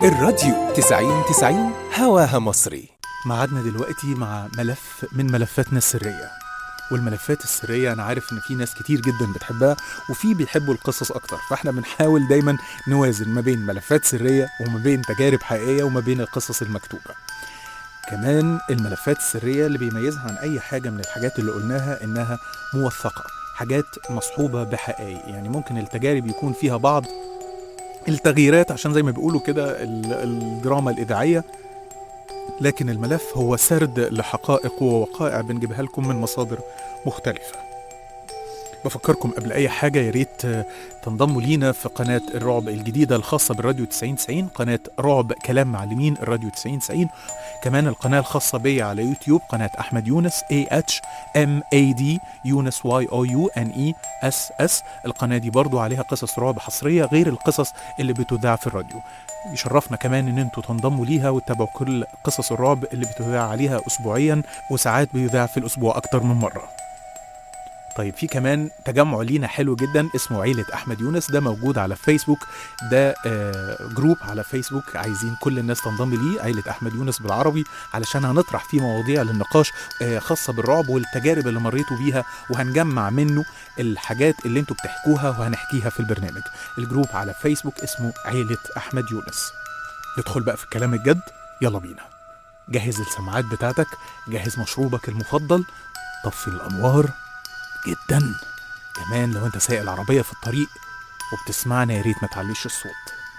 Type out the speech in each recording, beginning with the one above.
الراديو 90 90 هواها مصري معادنا دلوقتي مع ملف من ملفاتنا السرية والملفات السرية أنا عارف إن في ناس كتير جدا بتحبها وفي بيحبوا القصص أكتر فإحنا بنحاول دايما نوازن ما بين ملفات سرية وما بين تجارب حقيقية وما بين القصص المكتوبة كمان الملفات السرية اللي بيميزها عن أي حاجة من الحاجات اللي قلناها إنها موثقة حاجات مصحوبة بحقائق يعني ممكن التجارب يكون فيها بعض التغييرات عشان زي ما بيقولوا كده ال- الدراما الإذاعية لكن الملف هو سرد لحقائق ووقائع بنجيبها لكم من مصادر مختلفة بفكركم قبل أي حاجة يا ريت آه، تنضموا لينا في قناة الرعب الجديدة الخاصة بالراديو 9090 قناة رعب كلام معلمين الراديو 9090 كمان القناة الخاصة بي على يوتيوب قناة أحمد يونس A H M A D يونس Y O U N E S S القناة دي برضو عليها قصص رعب حصرية غير القصص اللي بتذاع في الراديو يشرفنا كمان ان انتوا تنضموا ليها وتتابعوا كل قصص الرعب اللي بتذاع عليها اسبوعيا وساعات بيذاع في الاسبوع اكتر من مره طيب في كمان تجمع لينا حلو جدا اسمه عيلة أحمد يونس ده موجود على فيسبوك ده آه جروب على فيسبوك عايزين كل الناس تنضم ليه عيلة أحمد يونس بالعربي علشان هنطرح فيه مواضيع للنقاش آه خاصة بالرعب والتجارب اللي مريتوا بيها وهنجمع منه الحاجات اللي انتوا بتحكوها وهنحكيها في البرنامج الجروب على فيسبوك اسمه عيلة أحمد يونس ندخل بقى في الكلام الجد يلا بينا جهز السماعات بتاعتك جهز مشروبك المفضل طفي الأنوار جدا كمان لو انت سايق العربية في الطريق وبتسمعنا يا ريت ما تعليش الصوت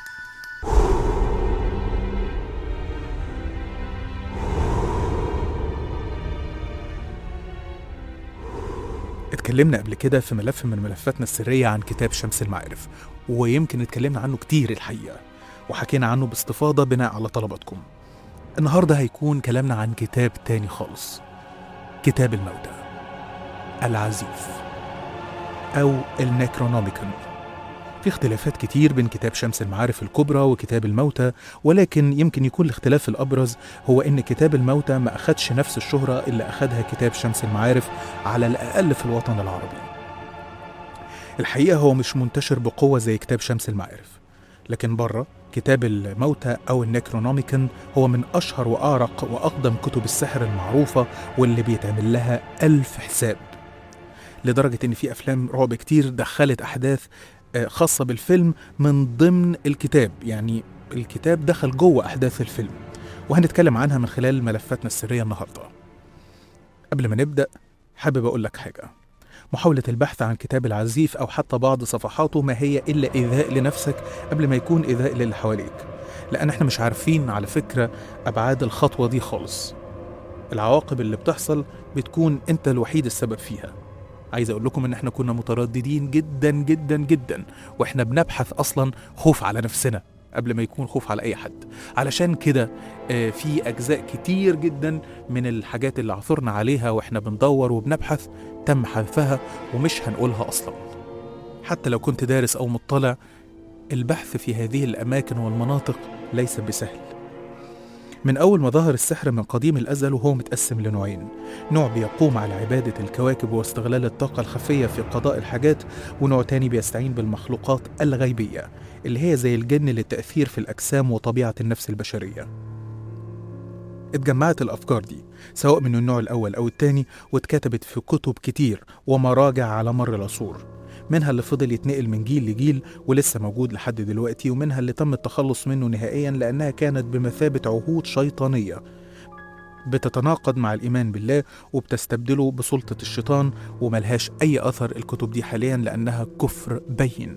اتكلمنا قبل كده في ملف من ملفاتنا السرية عن كتاب شمس المعارف ويمكن اتكلمنا عنه كتير الحقيقة وحكينا عنه باستفاضة بناء على طلباتكم النهاردة هيكون كلامنا عن كتاب تاني خالص كتاب الموتى العزيف أو النكرونوميكون في اختلافات كتير بين كتاب شمس المعارف الكبرى وكتاب الموتى ولكن يمكن يكون الاختلاف الأبرز هو إن كتاب الموتى ما أخدش نفس الشهرة اللي أخدها كتاب شمس المعارف على الأقل في الوطن العربي الحقيقة هو مش منتشر بقوة زي كتاب شمس المعارف لكن بره كتاب الموتى أو النكرونوميكون هو من أشهر وأعرق وأقدم كتب السحر المعروفة واللي بيتعمل لها ألف حساب لدرجة إن في أفلام رعب كتير دخلت أحداث آه، خاصة بالفيلم من ضمن الكتاب يعني الكتاب دخل جوه أحداث الفيلم وهنتكلم عنها من خلال ملفاتنا السرية النهاردة قبل ما نبدأ حابب أقول لك حاجة محاولة البحث عن كتاب العزيف أو حتى بعض صفحاته ما هي إلا إيذاء لنفسك قبل ما يكون إيذاء للي حواليك لأن احنا مش عارفين على فكرة أبعاد الخطوة دي خالص العواقب اللي بتحصل بتكون أنت الوحيد السبب فيها عايز اقول لكم ان احنا كنا مترددين جدا جدا جدا واحنا بنبحث اصلا خوف على نفسنا قبل ما يكون خوف على اي حد علشان كده آه، في اجزاء كتير جدا من الحاجات اللي عثرنا عليها واحنا بندور وبنبحث تم حذفها ومش هنقولها اصلا حتى لو كنت دارس او مطلع البحث في هذه الاماكن والمناطق ليس بسهل من أول ما ظهر السحر من قديم الأزل وهو متقسم لنوعين نوع بيقوم على عبادة الكواكب واستغلال الطاقة الخفية في قضاء الحاجات ونوع تاني بيستعين بالمخلوقات الغيبية اللي هي زي الجن للتأثير في الأجسام وطبيعة النفس البشرية اتجمعت الأفكار دي سواء من النوع الأول أو التاني واتكتبت في كتب كتير ومراجع على مر العصور منها اللي فضل يتنقل من جيل لجيل ولسه موجود لحد دلوقتي ومنها اللي تم التخلص منه نهائيا لأنها كانت بمثابة عهود شيطانية بتتناقض مع الإيمان بالله وبتستبدله بسلطة الشيطان وملهاش أي أثر الكتب دي حاليا لأنها كفر بين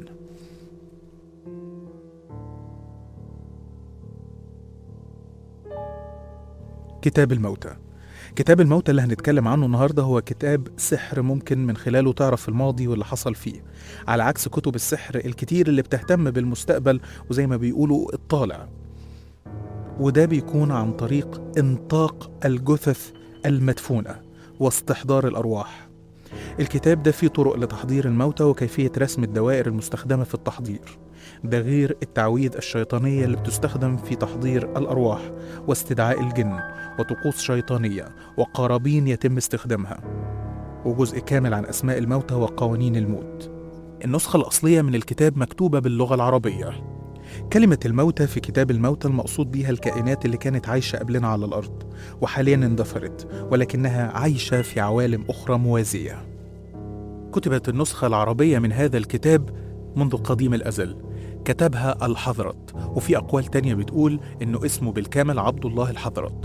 كتاب الموتى كتاب الموتى اللي هنتكلم عنه النهارده هو كتاب سحر ممكن من خلاله تعرف الماضي واللي حصل فيه على عكس كتب السحر الكتير اللي بتهتم بالمستقبل وزي ما بيقولوا الطالع وده بيكون عن طريق انطاق الجثث المدفونة واستحضار الأرواح الكتاب ده فيه طرق لتحضير الموتى وكيفية رسم الدوائر المستخدمة في التحضير ده غير التعويذ الشيطانية اللي بتستخدم في تحضير الأرواح واستدعاء الجن وطقوس شيطانية وقرابين يتم استخدامها وجزء كامل عن أسماء الموتى وقوانين الموت النسخة الأصلية من الكتاب مكتوبة باللغة العربية كلمة الموتى في كتاب الموتى المقصود بيها الكائنات اللي كانت عايشة قبلنا على الأرض وحاليا اندثرت ولكنها عايشة في عوالم أخرى موازية كتبت النسخة العربية من هذا الكتاب منذ قديم الأزل كتبها الحضرت وفي أقوال تانية بتقول إنه اسمه بالكامل عبد الله الحضرت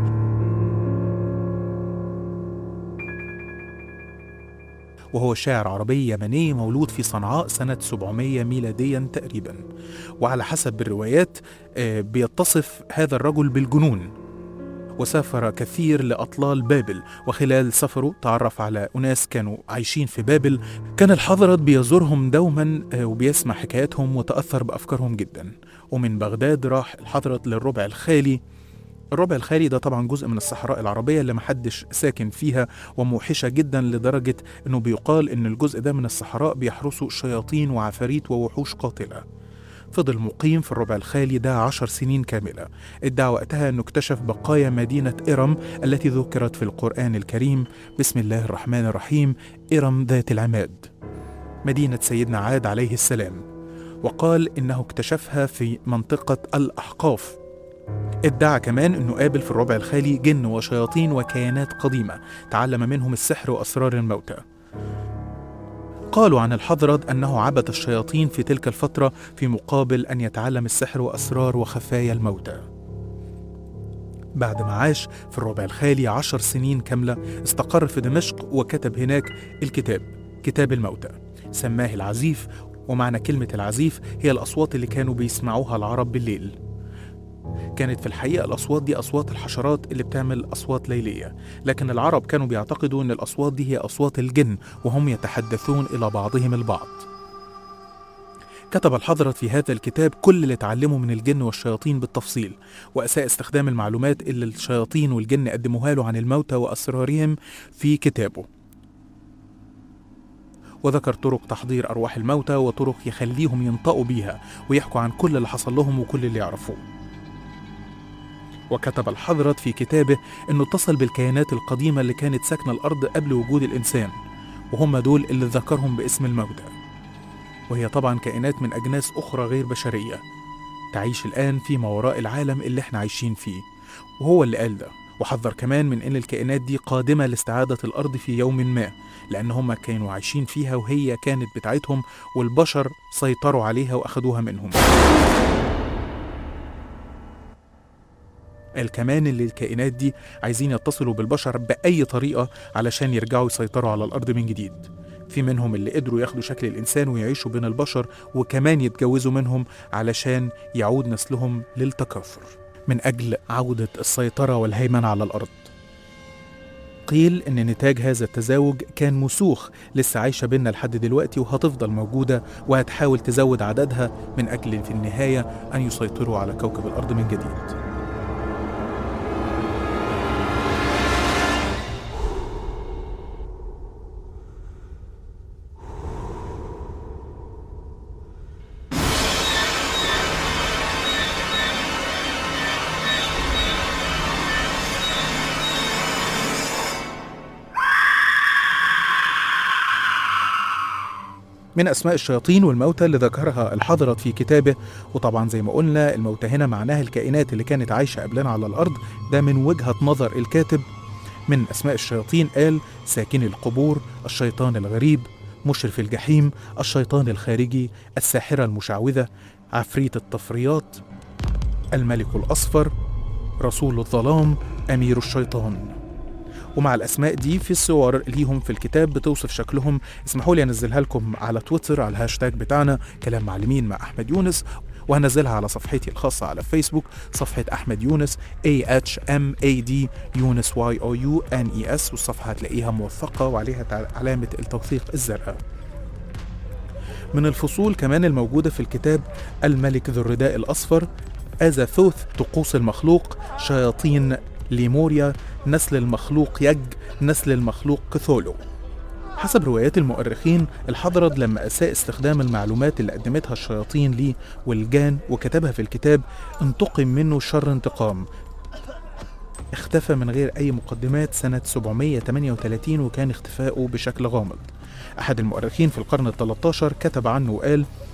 وهو شاعر عربي يمني مولود في صنعاء سنة 700 ميلاديا تقريبا وعلى حسب الروايات آه، بيتصف هذا الرجل بالجنون وسافر كثير لأطلال بابل وخلال سفره تعرف على أناس كانوا عايشين في بابل كان الحضرت بيزورهم دوما آه، وبيسمع حكاياتهم وتأثر بأفكارهم جدا ومن بغداد راح الحضرت للربع الخالي الربع الخالي ده طبعا جزء من الصحراء العربية اللي محدش ساكن فيها وموحشة جدا لدرجة انه بيقال ان الجزء ده من الصحراء بيحرسه شياطين وعفاريت ووحوش قاتلة فضل مقيم في الربع الخالي ده عشر سنين كاملة ادعى وقتها أنه اكتشف بقايا مدينة إرم التي ذكرت في القرآن الكريم بسم الله الرحمن الرحيم إرم ذات العماد مدينة سيدنا عاد عليه السلام وقال إنه اكتشفها في منطقة الأحقاف ادعى كمان انه قابل في الربع الخالي جن وشياطين وكيانات قديمة تعلم منهم السحر وأسرار الموتى قالوا عن الحضرد أنه عبد الشياطين في تلك الفترة في مقابل أن يتعلم السحر وأسرار وخفايا الموتى بعد ما عاش في الربع الخالي عشر سنين كاملة استقر في دمشق وكتب هناك الكتاب كتاب الموتى سماه العزيف ومعنى كلمة العزيف هي الأصوات اللي كانوا بيسمعوها العرب بالليل كانت في الحقيقة الأصوات دي أصوات الحشرات اللي بتعمل أصوات ليلية لكن العرب كانوا بيعتقدوا أن الأصوات دي هي أصوات الجن وهم يتحدثون إلى بعضهم البعض كتب الحضرة في هذا الكتاب كل اللي اتعلمه من الجن والشياطين بالتفصيل وأساء استخدام المعلومات اللي الشياطين والجن قدموها له عن الموتى وأسرارهم في كتابه وذكر طرق تحضير أرواح الموتى وطرق يخليهم ينطقوا بيها ويحكوا عن كل اللي حصل لهم وكل اللي يعرفوه وكتب الحضرت في كتابه انه اتصل بالكيانات القديمة اللي كانت ساكنة الأرض قبل وجود الإنسان وهم دول اللي ذكرهم باسم الموتى وهي طبعا كائنات من أجناس أخرى غير بشرية تعيش الآن في ما وراء العالم اللي احنا عايشين فيه وهو اللي قال ده وحذر كمان من ان الكائنات دي قادمة لاستعادة الأرض في يوم ما لأن هم كانوا عايشين فيها وهي كانت بتاعتهم والبشر سيطروا عليها وأخدوها منهم قال كمان ان الكائنات دي عايزين يتصلوا بالبشر بأي طريقة علشان يرجعوا يسيطروا على الأرض من جديد في منهم اللي قدروا ياخدوا شكل الإنسان ويعيشوا بين البشر وكمان يتجوزوا منهم علشان يعود نسلهم للتكاثر من أجل عودة السيطرة والهيمنة على الأرض قيل إن نتاج هذا التزاوج كان مسوخ لسه عايشة بينا لحد دلوقتي وهتفضل موجودة وهتحاول تزود عددها من أجل في النهاية أن يسيطروا على كوكب الأرض من جديد من أسماء الشياطين والموتى اللي ذكرها الحضرت في كتابه وطبعا زي ما قلنا الموتى هنا معناها الكائنات اللي كانت عايشة قبلنا على الأرض ده من وجهة نظر الكاتب من أسماء الشياطين قال ساكن القبور الشيطان الغريب مشرف الجحيم الشيطان الخارجي الساحرة المشعوذة عفريت الطفريات الملك الأصفر رسول الظلام أمير الشيطان ومع الاسماء دي في صور ليهم في الكتاب بتوصف شكلهم اسمحوا لي انزلها لكم على تويتر على الهاشتاج بتاعنا كلام معلمين مع احمد يونس وهنزلها على صفحتي الخاصة على فيسبوك صفحة أحمد يونس A H M A D يونس Y O U N E S والصفحة هتلاقيها موثقة وعليها تع- علامة التوثيق الزرقاء من الفصول كمان الموجودة في الكتاب الملك ذو الرداء الأصفر أزاثوث طقوس المخلوق شياطين ليموريا نسل المخلوق يج نسل المخلوق كثولو حسب روايات المؤرخين الحضرد لما أساء استخدام المعلومات اللي قدمتها الشياطين ليه والجان وكتبها في الكتاب انتقم منه شر انتقام اختفى من غير أي مقدمات سنة 738 وكان اختفاؤه بشكل غامض أحد المؤرخين في القرن ال 13 كتب عنه وقال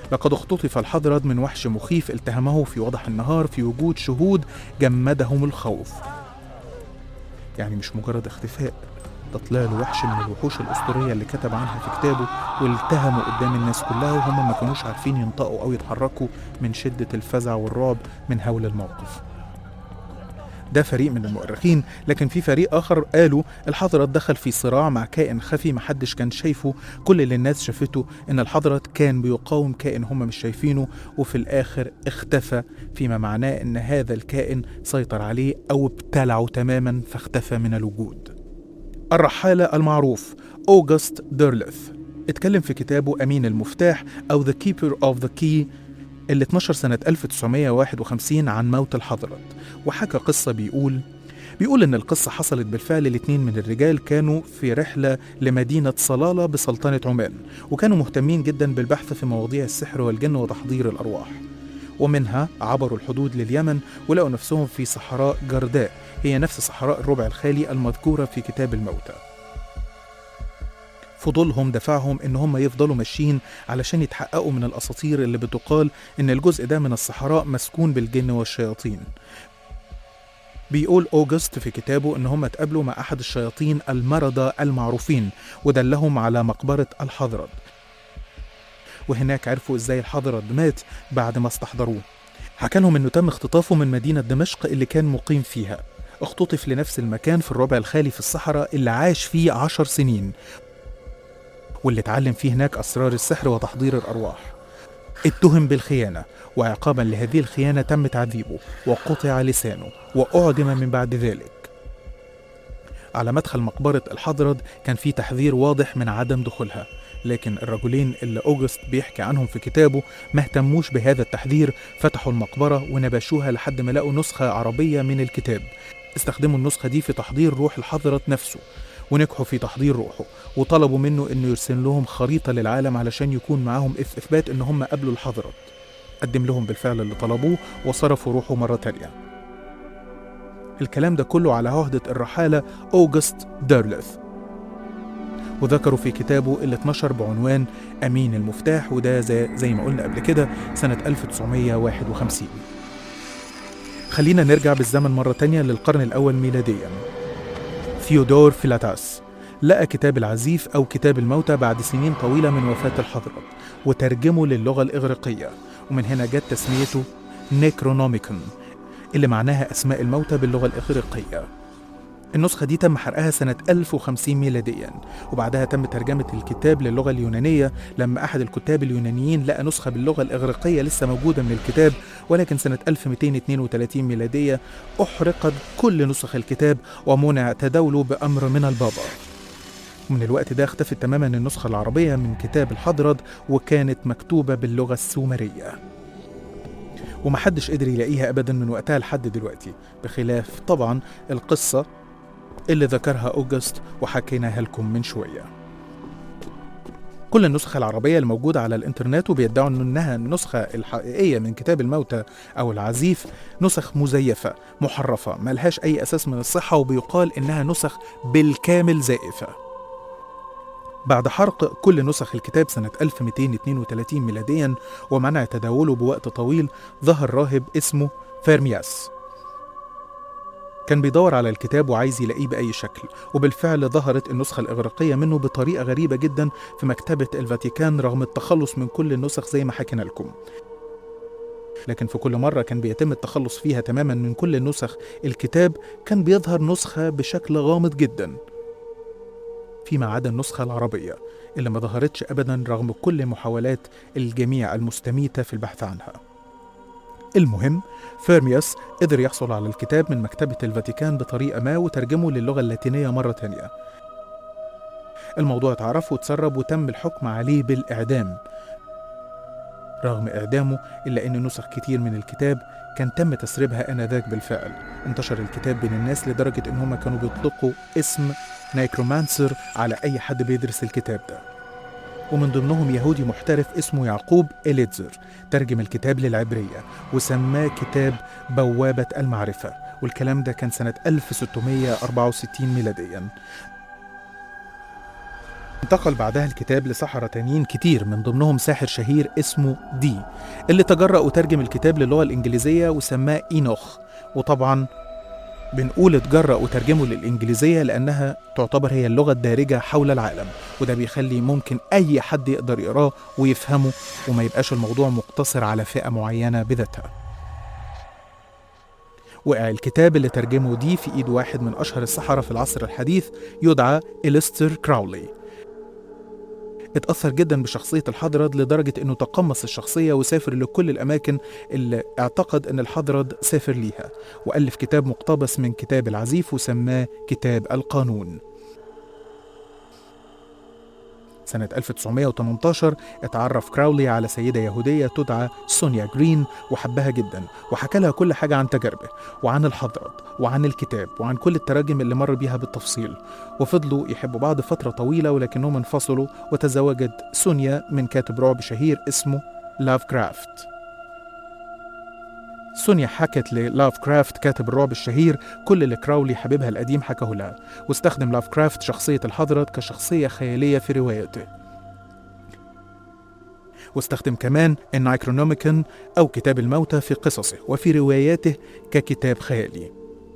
لقد اختطف الحضرد من وحش مخيف التهمه في وضح النهار في وجود شهود جمدهم الخوف يعني مش مجرد اختفاء ده طلع له وحش من الوحوش الأسطورية اللي كتب عنها في كتابه والتهموا قدام الناس كلها وهم ما كانوش عارفين ينطقوا أو يتحركوا من شدة الفزع والرعب من هول الموقف ده فريق من المؤرخين لكن في فريق آخر قالوا الحضرت دخل في صراع مع كائن خفي محدش كان شايفه كل اللي الناس شافته إن الحضرت كان بيقاوم كائن هم مش شايفينه وفي الآخر اختفى فيما معناه إن هذا الكائن سيطر عليه أو ابتلعه تماما فاختفى من الوجود الرحالة المعروف أوغست ديرلث اتكلم في كتابه أمين المفتاح أو The Keeper of the Key اللي اتنشر سنة 1951 عن موت الحضرت وحكى قصة بيقول بيقول إن القصة حصلت بالفعل الاتنين من الرجال كانوا في رحلة لمدينة صلالة بسلطنة عمان وكانوا مهتمين جدا بالبحث في مواضيع السحر والجن وتحضير الأرواح ومنها عبروا الحدود لليمن ولقوا نفسهم في صحراء جرداء هي نفس صحراء الربع الخالي المذكورة في كتاب الموتى فضولهم دفعهم ان هم يفضلوا ماشيين علشان يتحققوا من الاساطير اللي بتقال ان الجزء ده من الصحراء مسكون بالجن والشياطين بيقول أوجست في كتابه إن هم اتقابلوا مع أحد الشياطين المرضى المعروفين ودلهم على مقبرة الحضرد وهناك عرفوا إزاي الحضرد مات بعد ما استحضروه حكى لهم إنه تم اختطافه من مدينة دمشق اللي كان مقيم فيها اختطف لنفس المكان في الربع الخالي في الصحراء اللي عاش فيه عشر سنين واللي اتعلم فيه هناك أسرار السحر وتحضير الأرواح اتهم بالخيانة وعقابا لهذه الخيانة تم تعذيبه وقطع لسانه وأعدم من بعد ذلك على مدخل مقبرة الحضرد كان في تحذير واضح من عدم دخولها لكن الرجلين اللي أوجست بيحكي عنهم في كتابه ما اهتموش بهذا التحذير فتحوا المقبرة ونبشوها لحد ما لقوا نسخة عربية من الكتاب استخدموا النسخة دي في تحضير روح الحضرت نفسه ونجحوا في تحضير روحه وطلبوا منه انه يرسل لهم خريطة للعالم علشان يكون معاهم إث- اثبات ان هم قابلوا الحضرت قدم لهم بالفعل اللي طلبوه وصرفوا روحه مرة تانية الكلام ده كله على عهدة الرحالة أوغست ديرلث وذكروا في كتابه اللي اتنشر بعنوان أمين المفتاح وده زي, زي ما قلنا قبل كده سنة 1951 خلينا نرجع بالزمن مرة تانية للقرن الأول ميلادياً ثيودور فيلاتاس لقى كتاب العزيف أو كتاب الموتى بعد سنين طويلة من وفاة الحضرت وترجمه للغة الإغريقية ومن هنا جت تسميته نيكرونوميكون اللي معناها أسماء الموتى باللغة الإغريقية النسخة دي تم حرقها سنة 1050 ميلاديا وبعدها تم ترجمة الكتاب للغة اليونانية لما أحد الكتاب اليونانيين لقى نسخة باللغة الإغريقية لسه موجودة من الكتاب ولكن سنة 1232 ميلادية أحرقت كل نسخ الكتاب ومنع تداوله بأمر من البابا ومن الوقت ده اختفت تماما النسخة العربية من كتاب الحضرد وكانت مكتوبة باللغة السومرية ومحدش قدر يلاقيها أبدا من وقتها لحد دلوقتي بخلاف طبعا القصة اللي ذكرها أوجست وحكيناها لكم من شوية كل النسخ العربية الموجودة على الإنترنت وبيدعوا إنها النسخة الحقيقية من كتاب الموتى أو العزيف نسخ مزيفة محرفة ملهاش أي أساس من الصحة وبيقال إنها نسخ بالكامل زائفة بعد حرق كل نسخ الكتاب سنة 1232 ميلاديا ومنع تداوله بوقت طويل ظهر راهب اسمه فيرمياس كان بيدور على الكتاب وعايز يلاقيه بأي شكل وبالفعل ظهرت النسخة الإغريقية منه بطريقة غريبة جدا في مكتبة الفاتيكان رغم التخلص من كل النسخ زي ما حكينا لكم لكن في كل مرة كان بيتم التخلص فيها تماما من كل نسخ الكتاب كان بيظهر نسخة بشكل غامض جدا فيما عدا النسخة العربية اللي ما ظهرتش أبدا رغم كل محاولات الجميع المستميتة في البحث عنها المهم فيرمياس قدر يحصل على الكتاب من مكتبة الفاتيكان بطريقة ما وترجمه للغة اللاتينية مرة تانية الموضوع اتعرف واتسرب وتم الحكم عليه بالإعدام رغم إعدامه إلا أن نسخ كتير من الكتاب كان تم تسريبها آنذاك بالفعل انتشر الكتاب بين الناس لدرجة إن هم كانوا بيطلقوا اسم نايكرومانسر على أي حد بيدرس الكتاب ده ومن ضمنهم يهودي محترف اسمه يعقوب إليتزر ترجم الكتاب للعبرية وسماه كتاب بوابة المعرفة والكلام ده كان سنة 1664 ميلاديا انتقل بعدها الكتاب لسحرة تانيين كتير من ضمنهم ساحر شهير اسمه دي اللي تجرأ وترجم الكتاب للغة الإنجليزية وسماه إينوخ وطبعا بنقول اتجرأ وترجمه للإنجليزية لأنها تعتبر هي اللغة الدارجة حول العالم وده بيخلي ممكن أي حد يقدر يقراه ويفهمه وما يبقاش الموضوع مقتصر على فئة معينة بذاتها وقع الكتاب اللي ترجمه دي في إيد واحد من أشهر السحرة في العصر الحديث يدعى إليستر كراولي اتأثر جدا بشخصية الحضرد لدرجة انه تقمص الشخصية وسافر لكل الأماكن اللي اعتقد ان الحضرد سافر ليها وألف كتاب مقتبس من كتاب العزيف وسماه كتاب القانون سنة 1918 اتعرف كراولي على سيدة يهودية تدعى سونيا جرين وحبها جدا وحكى لها كل حاجة عن تجاربه وعن الحضرد وعن الكتاب وعن كل التراجم اللي مر بيها بالتفصيل وفضلوا يحبوا بعض فترة طويلة ولكنهم انفصلوا وتزوجت سونيا من كاتب رعب شهير اسمه لاف كرافت سونيا حكت للاف كرافت كاتب الرعب الشهير كل اللي كراولي حبيبها القديم حكاه لها واستخدم لاف كرافت شخصية الحضرد كشخصية خيالية في روايته واستخدم كمان النايكرونوميكون أو كتاب الموتى في قصصه وفي رواياته ككتاب خيالي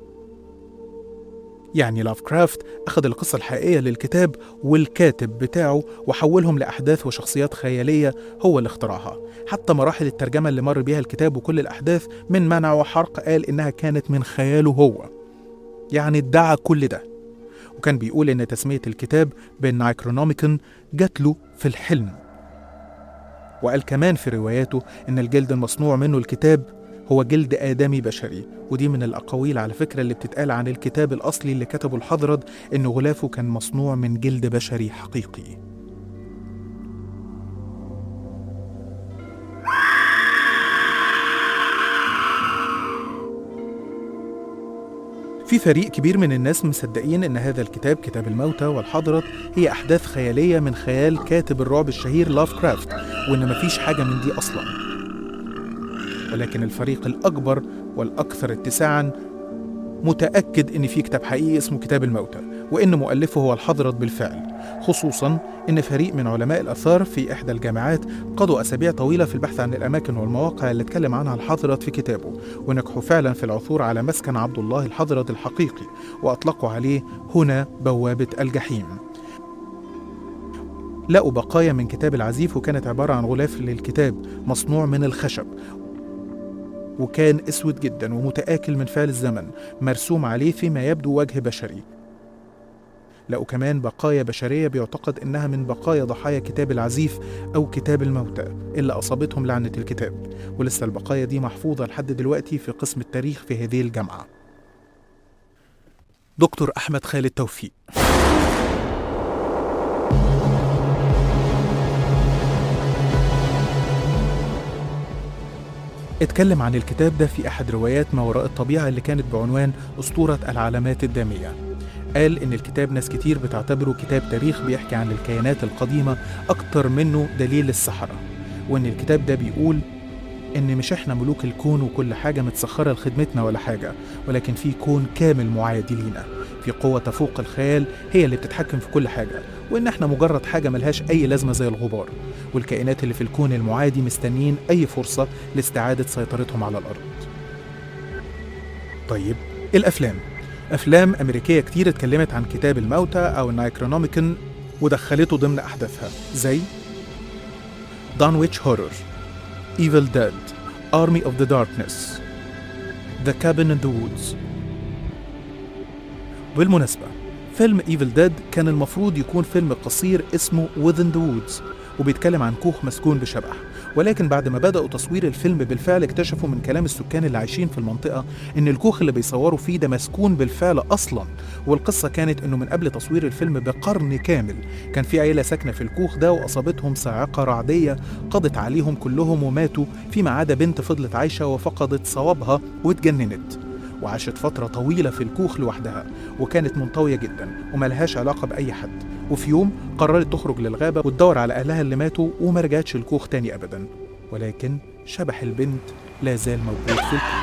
يعني لاف كرافت أخذ القصة الحقيقية للكتاب والكاتب بتاعه وحولهم لأحداث وشخصيات خيالية هو اللي اخترعها حتى مراحل الترجمة اللي مر بيها الكتاب وكل الأحداث من منع وحرق قال إنها كانت من خياله هو يعني ادعى كل ده وكان بيقول إن تسمية الكتاب بالنايكرونوميكون جات له في الحلم وقال كمان في رواياته إن الجلد المصنوع منه الكتاب هو جلد آدمي بشري ودي من الأقاويل على فكرة اللي بتتقال عن الكتاب الأصلي اللي كتبه الحضرد إن غلافه كان مصنوع من جلد بشري حقيقي في فريق كبير من الناس مصدقين ان هذا الكتاب كتاب الموتى والحضرة هي احداث خياليه من خيال كاتب الرعب الشهير لاف كرافت وان مفيش حاجه من دي اصلا ولكن الفريق الاكبر والاكثر اتساعا متاكد ان في كتاب حقيقي اسمه كتاب الموتى وان مؤلفه هو الحضرت بالفعل خصوصا ان فريق من علماء الاثار في احدى الجامعات قضوا اسابيع طويله في البحث عن الاماكن والمواقع اللي اتكلم عنها الحضرت في كتابه ونجحوا فعلا في العثور على مسكن عبد الله الحضرت الحقيقي واطلقوا عليه هنا بوابه الجحيم لقوا بقايا من كتاب العزيف وكانت عباره عن غلاف للكتاب مصنوع من الخشب وكان اسود جدا ومتآكل من فعل الزمن مرسوم عليه فيما يبدو وجه بشري لقوا كمان بقايا بشرية بيعتقد إنها من بقايا ضحايا كتاب العزيف أو كتاب الموتى اللي أصابتهم لعنة الكتاب ولسه البقايا دي محفوظة لحد دلوقتي في قسم التاريخ في هذه الجامعة دكتور أحمد خالد توفيق اتكلم عن الكتاب ده في أحد روايات ما وراء الطبيعة اللي كانت بعنوان أسطورة العلامات الدامية قال إن الكتاب ناس كتير بتعتبره كتاب تاريخ بيحكي عن الكيانات القديمة أكتر منه دليل السحرة وإن الكتاب ده بيقول إن مش إحنا ملوك الكون وكل حاجة متسخرة لخدمتنا ولا حاجة ولكن في كون كامل معادي لينا في قوة تفوق الخيال هي اللي بتتحكم في كل حاجة وإن إحنا مجرد حاجة ملهاش أي لازمة زي الغبار والكائنات اللي في الكون المعادي مستنيين أي فرصة لاستعادة سيطرتهم على الأرض طيب الأفلام أفلام أمريكية كتير اتكلمت عن كتاب الموتى أو النايكرونوميكون ودخلته ضمن أحداثها زي دانويتش هورر Evil Dead Army of the Darkness The Cabin in the Woods بالمناسبة فيلم Evil Dead كان المفروض يكون فيلم قصير اسمه Within the Woods وبيتكلم عن كوخ مسكون بشبح ولكن بعد ما بدأوا تصوير الفيلم بالفعل اكتشفوا من كلام السكان اللي عايشين في المنطقة إن الكوخ اللي بيصوروا فيه ده مسكون بالفعل أصلا والقصة كانت إنه من قبل تصوير الفيلم بقرن كامل كان في عيلة ساكنة في الكوخ ده وأصابتهم صاعقة رعدية قضت عليهم كلهم وماتوا فيما عدا بنت فضلت عايشة وفقدت صوابها واتجننت وعاشت فترة طويلة في الكوخ لوحدها وكانت منطوية جدا وملهاش علاقة بأي حد وفي يوم قررت تخرج للغابة وتدور على أهلها اللي ماتوا وما رجعتش الكوخ تاني أبدا ولكن شبح البنت لا زال موجود في الكوخ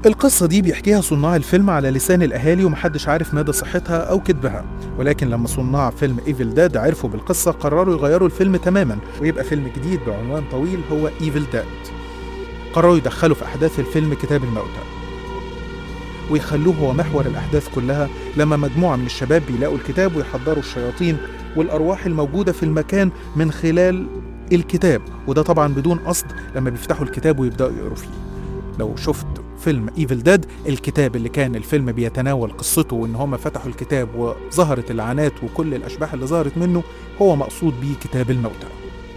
القصة دي بيحكيها صناع الفيلم على لسان الأهالي ومحدش عارف مدى صحتها أو كذبها ولكن لما صناع فيلم ايفل داد عرفوا بالقصة قرروا يغيروا الفيلم تماما ويبقى فيلم جديد بعنوان طويل هو ايفل داد قرروا يدخلوا في أحداث الفيلم كتاب الموتى ويخلوه هو محور الأحداث كلها لما مجموعة من الشباب بيلاقوا الكتاب ويحضروا الشياطين والأرواح الموجودة في المكان من خلال الكتاب وده طبعا بدون قصد لما بيفتحوا الكتاب ويبدأوا يقروا فيه لو شفت فيلم ايفل داد الكتاب اللي كان الفيلم بيتناول قصته وان هم فتحوا الكتاب وظهرت اللعنات وكل الاشباح اللي ظهرت منه هو مقصود بيه كتاب الموتى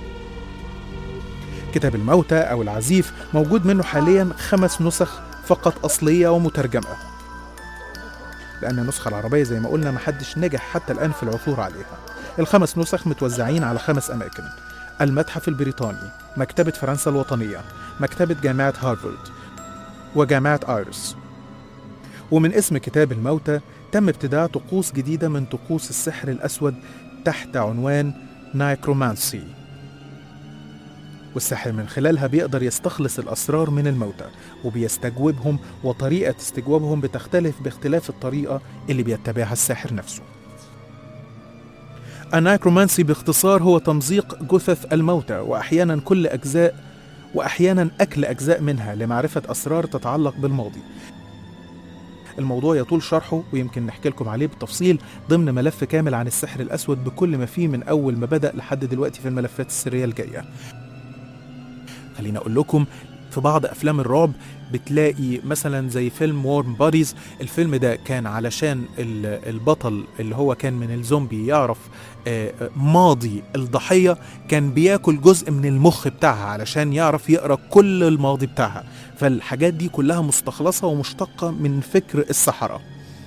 كتاب الموتى او العزيف موجود منه حاليا خمس نسخ فقط اصليه ومترجمه لان النسخه العربيه زي ما قلنا محدش نجح حتى الان في العثور عليها الخمس نسخ متوزعين على خمس اماكن المتحف البريطاني مكتبه فرنسا الوطنيه مكتبه جامعه هارفارد وجامعة آيرس ومن اسم كتاب الموتى تم ابتداع طقوس جديدة من طقوس السحر الأسود تحت عنوان نايكرومانسي والساحر من خلالها بيقدر يستخلص الأسرار من الموتى وبيستجوبهم وطريقة استجوابهم بتختلف باختلاف الطريقة اللي بيتبعها الساحر نفسه النايكرومانسي باختصار هو تمزيق جثث الموتى وأحيانا كل أجزاء واحيانا اكل اجزاء منها لمعرفه اسرار تتعلق بالماضي الموضوع يطول شرحه ويمكن نحكي لكم عليه بالتفصيل ضمن ملف كامل عن السحر الاسود بكل ما فيه من اول ما بدا لحد دلوقتي في الملفات السريه الجايه خليني اقول لكم في بعض افلام الرعب بتلاقي مثلا زي فيلم وورم بوديز الفيلم ده كان علشان البطل اللي هو كان من الزومبي يعرف ماضي الضحية كان بياكل جزء من المخ بتاعها علشان يعرف يقرأ كل الماضي بتاعها فالحاجات دي كلها مستخلصة ومشتقة من فكر السحرة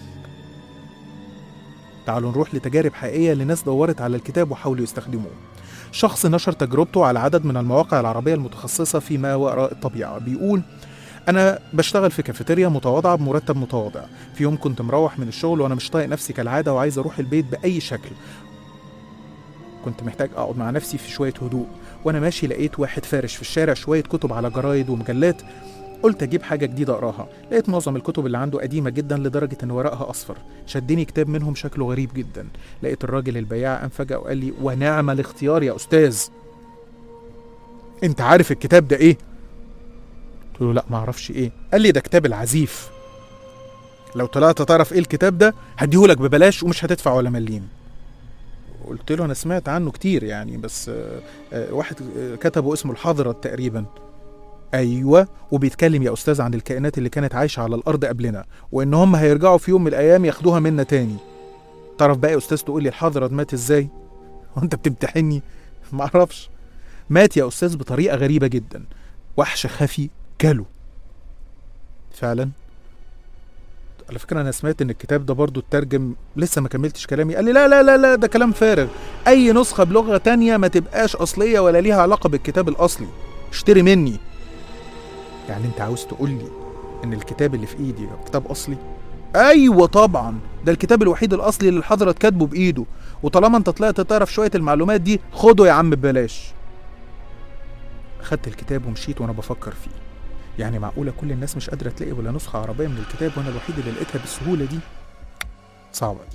تعالوا نروح لتجارب حقيقية لناس دورت على الكتاب وحاولوا يستخدموه شخص نشر تجربته على عدد من المواقع العربية المتخصصة فيما وراء الطبيعة بيقول أنا بشتغل في كافيتيريا متواضعة بمرتب متواضع في يوم كنت مروح من الشغل وأنا مش طايق نفسي كالعادة وعايز أروح البيت بأي شكل كنت محتاج أقعد مع نفسي في شوية هدوء وأنا ماشي لقيت واحد فارش في الشارع شوية كتب على جرايد ومجلات قلت أجيب حاجة جديدة أقراها لقيت معظم الكتب اللي عنده قديمة جدا لدرجة إن ورقها أصفر شدني كتاب منهم شكله غريب جدا لقيت الراجل البياع قام فجأة وقال لي ونعم الاختيار يا أستاذ أنت عارف الكتاب ده إيه؟ قلت له لا معرفش إيه قال لي ده كتاب العزيف لو طلعت تعرف إيه الكتاب ده هديهولك ببلاش ومش هتدفع ولا مليم قلت له انا سمعت عنه كتير يعني بس آه، آه، واحد آه، كتبه اسمه الحضرة تقريبا ايوه وبيتكلم يا استاذ عن الكائنات اللي كانت عايشه على الارض قبلنا وان هم هيرجعوا في يوم من الايام ياخدوها منا تاني تعرف بقى يا استاذ تقول لي الحضرة مات ازاي وانت بتمتحني معرفش مات يا استاذ بطريقه غريبه جدا وحش خفي كله فعلا على فكره انا سمعت ان الكتاب ده برضو اترجم لسه ما كملتش كلامي قال لي لا لا لا لا ده كلام فارغ اي نسخه بلغه تانية ما تبقاش اصليه ولا ليها علاقه بالكتاب الاصلي اشتري مني يعني انت عاوز تقول لي ان الكتاب اللي في ايدي ده كتاب اصلي ايوه طبعا ده الكتاب الوحيد الاصلي اللي الحضره كاتبه بايده وطالما انت طلعت تعرف شويه المعلومات دي خده يا عم ببلاش خدت الكتاب ومشيت وانا بفكر فيه يعني معقوله كل الناس مش قادره تلاقي ولا نسخه عربيه من الكتاب وانا الوحيد اللي لقيتها بالسهوله دي صعبه دي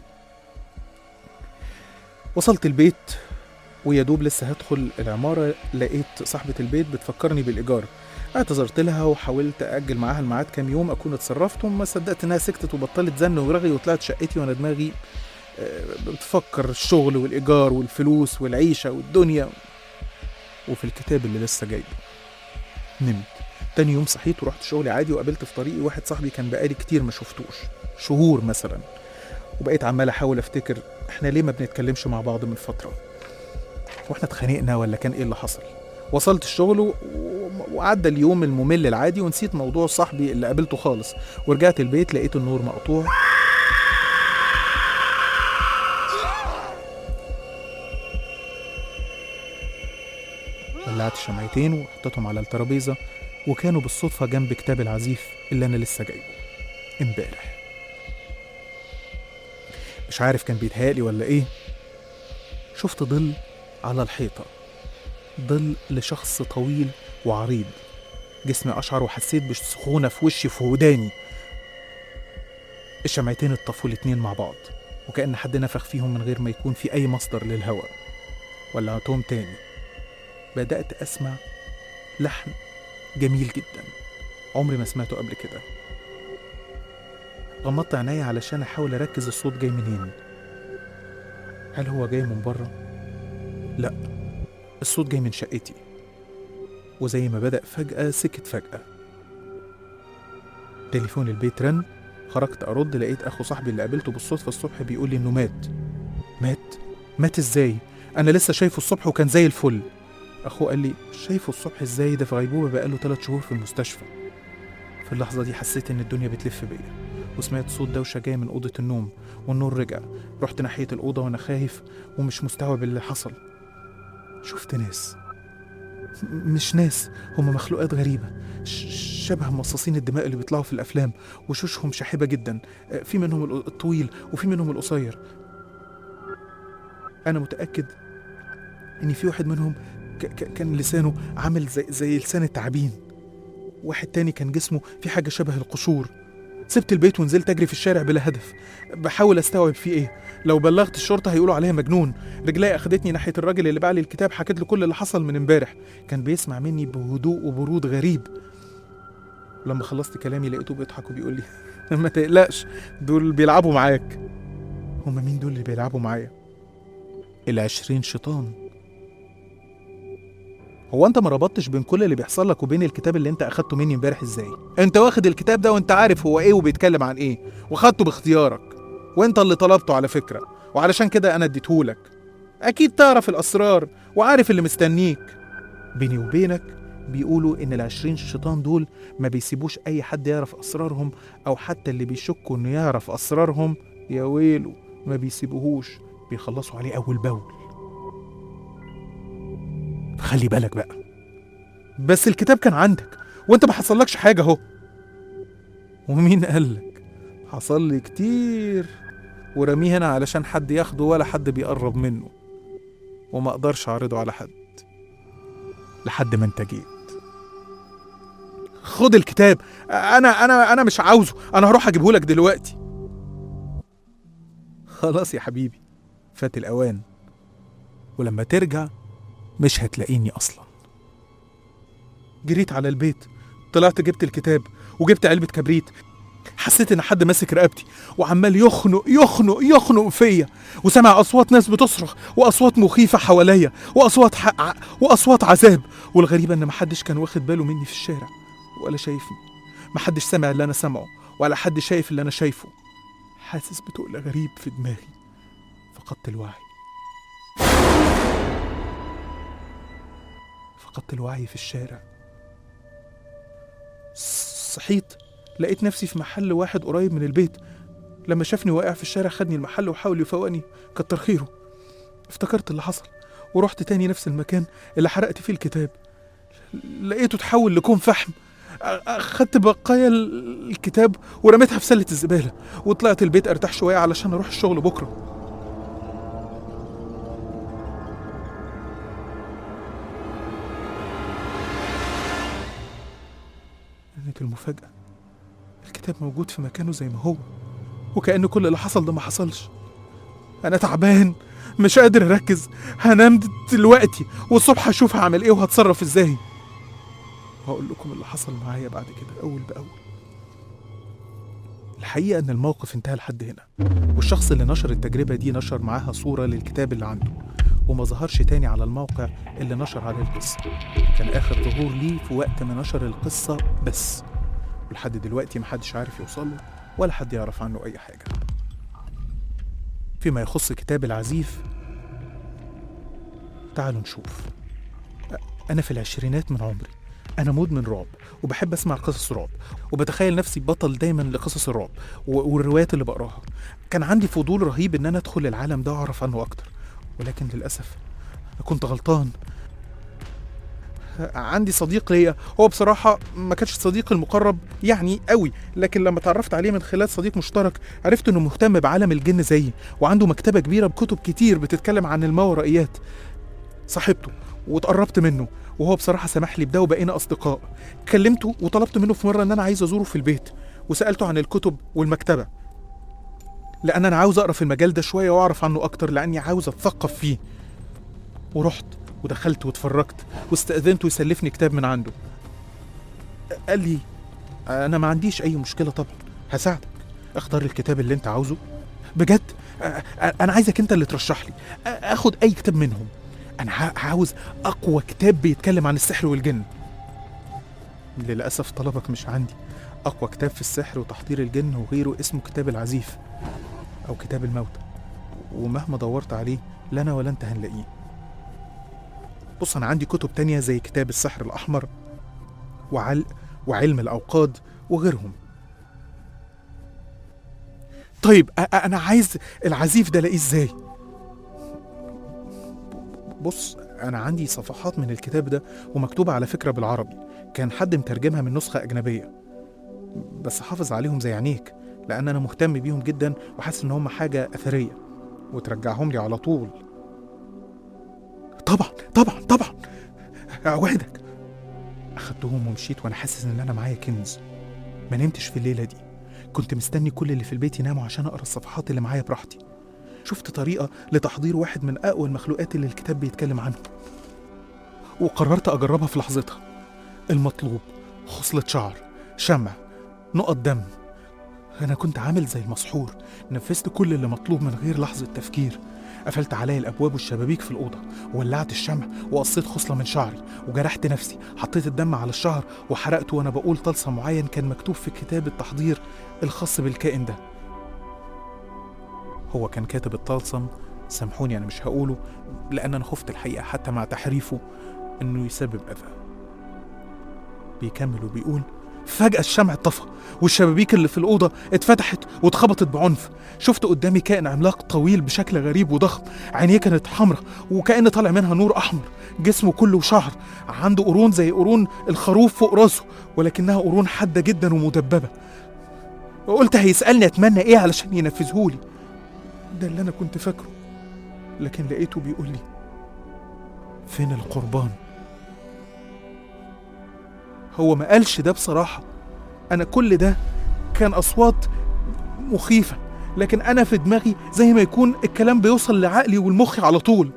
وصلت البيت ويا دوب لسه هدخل العمارة لقيت صاحبة البيت بتفكرني بالإيجار اعتذرت لها وحاولت أجل معاها الميعاد كام يوم أكون اتصرفت وما صدقت إنها سكتت وبطلت زن ورغي وطلعت شقتي وأنا دماغي آه، بتفكر الشغل والإيجار والفلوس والعيشة والدنيا وفي الكتاب اللي لسه جايبه نمت تاني يوم صحيت ورحت شغلي عادي وقابلت في طريقي واحد صاحبي كان بقالي كتير ما شفتوش شهور مثلا وبقيت عمال احاول افتكر احنا ليه ما بنتكلمش مع بعض من فتره واحنا اتخانقنا ولا كان ايه اللي حصل وصلت الشغل و- و- وعدى اليوم الممل العادي ونسيت موضوع صاحبي اللي قابلته خالص ورجعت البيت لقيت النور مقطوع ولعت شمعتين وحطيتهم على الترابيزه وكانوا بالصدفه جنب كتاب العزيف اللي انا لسه جايبه امبارح مش عارف كان بيتهيألي ولا ايه شفت ظل على الحيطة ظل لشخص طويل وعريض جسمي أشعر وحسيت بسخونة في وشي في وداني الشمعتين اتطفوا الاتنين مع بعض وكأن حد نفخ فيهم من غير ما يكون في أي مصدر للهواء ولعتهم تاني بدأت أسمع لحن جميل جدا عمري ما سمعته قبل كده غمضت عينيا علشان أحاول أركز الصوت جاي منين هل هو جاي من بره؟ لا الصوت جاي من شقتي وزي ما بدأ فجأة سكت فجأة تليفون البيت رن خرجت أرد لقيت أخو صاحبي اللي قابلته بالصدفة الصبح بيقول لي إنه مات مات؟ مات إزاي؟ أنا لسه شايفه الصبح وكان زي الفل أخوه قال لي شايفه الصبح إزاي ده في غيبوبة بقاله تلات شهور في المستشفى في اللحظة دي حسيت إن الدنيا بتلف بيا وسمعت صوت دوشة جاية من أوضة النوم والنور رجع رحت ناحية الأوضة وأنا خايف ومش مستوعب اللي حصل شفت ناس م- مش ناس هم مخلوقات غريبة ش- شبه مصاصين الدماء اللي بيطلعوا في الأفلام وشوشهم شاحبة جدا آه، في منهم ال- الطويل وفي منهم القصير أنا متأكد إن في واحد منهم ك- ك- كان لسانه عامل زي, زي لسان التعابين واحد تاني كان جسمه في حاجة شبه القشور سبت البيت ونزلت أجري في الشارع بلا هدف بحاول أستوعب فيه إيه لو بلغت الشرطة هيقولوا عليا مجنون رجلي أخدتني ناحية الراجل اللي باع لي الكتاب حكيت له كل اللي حصل من امبارح كان بيسمع مني بهدوء وبرود غريب لما خلصت كلامي لقيته بيضحك وبيقول لي ما تقلقش دول بيلعبوا معاك هما مين دول اللي بيلعبوا معايا العشرين شيطان هو انت ما ربطتش بين كل اللي بيحصل لك وبين الكتاب اللي انت اخدته مني امبارح ازاي انت واخد الكتاب ده وانت عارف هو ايه وبيتكلم عن ايه واخدته باختيارك وانت اللي طلبته على فكره وعلشان كده انا اديتهولك اكيد تعرف الاسرار وعارف اللي مستنيك بيني وبينك بيقولوا ان العشرين شيطان دول ما بيسيبوش اي حد يعرف اسرارهم او حتى اللي بيشكوا انه يعرف اسرارهم يا ويله ما بيسيبوهوش بيخلصوا عليه اول باول خلي بالك بقى بس الكتاب كان عندك وانت ما حصلكش حاجه اهو ومين قالك حصل لي كتير ورميه هنا علشان حد ياخده ولا حد بيقرب منه وما اقدرش اعرضه على حد لحد ما انت جيت خد الكتاب انا انا انا مش عاوزه انا هروح اجيبه لك دلوقتي خلاص يا حبيبي فات الاوان ولما ترجع مش هتلاقيني اصلا جريت على البيت طلعت جبت الكتاب وجبت علبة كبريت حسيت ان حد ماسك رقبتي وعمال يخنق يخنق يخنق فيا وسمع اصوات ناس بتصرخ واصوات مخيفه حواليا واصوات ح... ع- واصوات عذاب والغريبه ان محدش كان واخد باله مني في الشارع ولا شايفني محدش سمع اللي انا سامعه ولا حد شايف اللي انا شايفه حاسس بتقل غريب في دماغي فقدت الوعي فقدت الوعي في الشارع صحيت لقيت نفسي في محل واحد قريب من البيت لما شافني واقع في الشارع خدني المحل وحاول يفوقني كتر خيره افتكرت اللي حصل ورحت تاني نفس المكان اللي حرقت فيه الكتاب لقيته اتحول لكوم فحم أ- أخدت بقايا ال- الكتاب ورميتها في سلة الزبالة وطلعت البيت ارتاح شوية علشان اروح الشغل بكرة كانت المفاجأة الكتاب موجود في مكانه زي ما هو وكأن كل اللي حصل ده ما حصلش أنا تعبان مش قادر أركز هنام دلوقتي والصبح هشوف هعمل إيه وهتصرف إزاي وهقول لكم اللي حصل معايا بعد كده أول بأول الحقيقة إن الموقف انتهى لحد هنا والشخص اللي نشر التجربة دي نشر معاها صورة للكتاب اللي عنده وما ظهرش تاني على الموقع اللي نشر عليه القصة كان آخر ظهور ليه في وقت ما نشر القصة بس ولحد دلوقتي محدش عارف يوصله ولا حد يعرف عنه أي حاجة فيما يخص كتاب العزيف تعالوا نشوف أ- أنا في العشرينات من عمري أنا مدمن رعب وبحب أسمع قصص رعب وبتخيل نفسي بطل دايما لقصص الرعب و- والروايات اللي بقراها كان عندي فضول رهيب إن أنا أدخل العالم ده وأعرف عنه أكتر ولكن للأسف أنا كنت غلطان عندي صديق ليا هو بصراحة ما كانش صديقي المقرب يعني قوي لكن لما اتعرفت عليه من خلال صديق مشترك عرفت انه مهتم بعالم الجن زيي وعنده مكتبة كبيرة بكتب كتير بتتكلم عن الماورائيات صاحبته واتقربت منه وهو بصراحة سمح لي بده وبقينا أصدقاء كلمته وطلبت منه في مرة إن أنا عايز أزوره في البيت وسألته عن الكتب والمكتبة لأن أنا عاوز أقرأ في المجال ده شوية وأعرف عنه أكتر لأني عاوز أتثقف فيه ورحت ودخلت واتفرجت واستأذنته يسلفني كتاب من عنده قال لي أنا ما عنديش أي مشكلة طبعا هساعدك اختار الكتاب اللي أنت عاوزه بجد أ- أ- أنا عايزك أنت اللي ترشح لي أ- آخد أي كتاب منهم أنا ع- عاوز أقوى كتاب بيتكلم عن السحر والجن للأسف طلبك مش عندي أقوى كتاب في السحر وتحضير الجن وغيره اسمه كتاب العزيف أو كتاب الموتى ومهما دورت عليه لا أنا ولا أنت هنلاقيه بص أنا عندي كتب تانية زي كتاب السحر الأحمر وعل... وعلم الأوقاد وغيرهم طيب أ- أ- أنا عايز العزيف ده ألاقيه إزاي؟ بص أنا عندي صفحات من الكتاب ده ومكتوبة على فكرة بالعربي كان حد مترجمها من نسخة أجنبية بس حافظ عليهم زي عينيك لأن أنا مهتم بيهم جدا وحاسس إن هم حاجة أثرية وترجعهم لي على طول طبعا طبعا طبعا أوعدك أخدتهم ومشيت وأنا حاسس إن أنا معايا كنز ما نمتش في الليلة دي كنت مستني كل اللي في البيت يناموا عشان أقرأ الصفحات اللي معايا براحتي شفت طريقة لتحضير واحد من أقوى المخلوقات اللي الكتاب بيتكلم عنه وقررت أجربها في لحظتها المطلوب خصلة شعر شمع نقط دم أنا كنت عامل زي المسحور نفذت كل اللي مطلوب من غير لحظة تفكير قفلت عليا الأبواب والشبابيك في الأوضة وولعت الشمع وقصيت خصلة من شعري وجرحت نفسي حطيت الدم على الشهر وحرقته وأنا بقول طلسم معين كان مكتوب في كتاب التحضير الخاص بالكائن ده هو كان كاتب الطلسم سامحوني أنا مش هقوله لأن أنا خفت الحقيقة حتى مع تحريفه إنه يسبب أذى بيكمل وبيقول فجأة الشمع اتطفى والشبابيك اللي في الأوضة اتفتحت واتخبطت بعنف شفت قدامي كائن عملاق طويل بشكل غريب وضخم عينيه كانت حمراء وكأن طالع منها نور أحمر جسمه كله شعر عنده قرون زي قرون الخروف فوق راسه ولكنها قرون حادة جدا ومدببة قلت هيسألني أتمنى إيه علشان ينفذهولي ده اللي أنا كنت فاكره لكن لقيته بيقول لي فين القربان هو ما قالش ده بصراحة أنا كل ده كان أصوات مخيفة لكن أنا في دماغي زي ما يكون الكلام بيوصل لعقلي والمخ على طول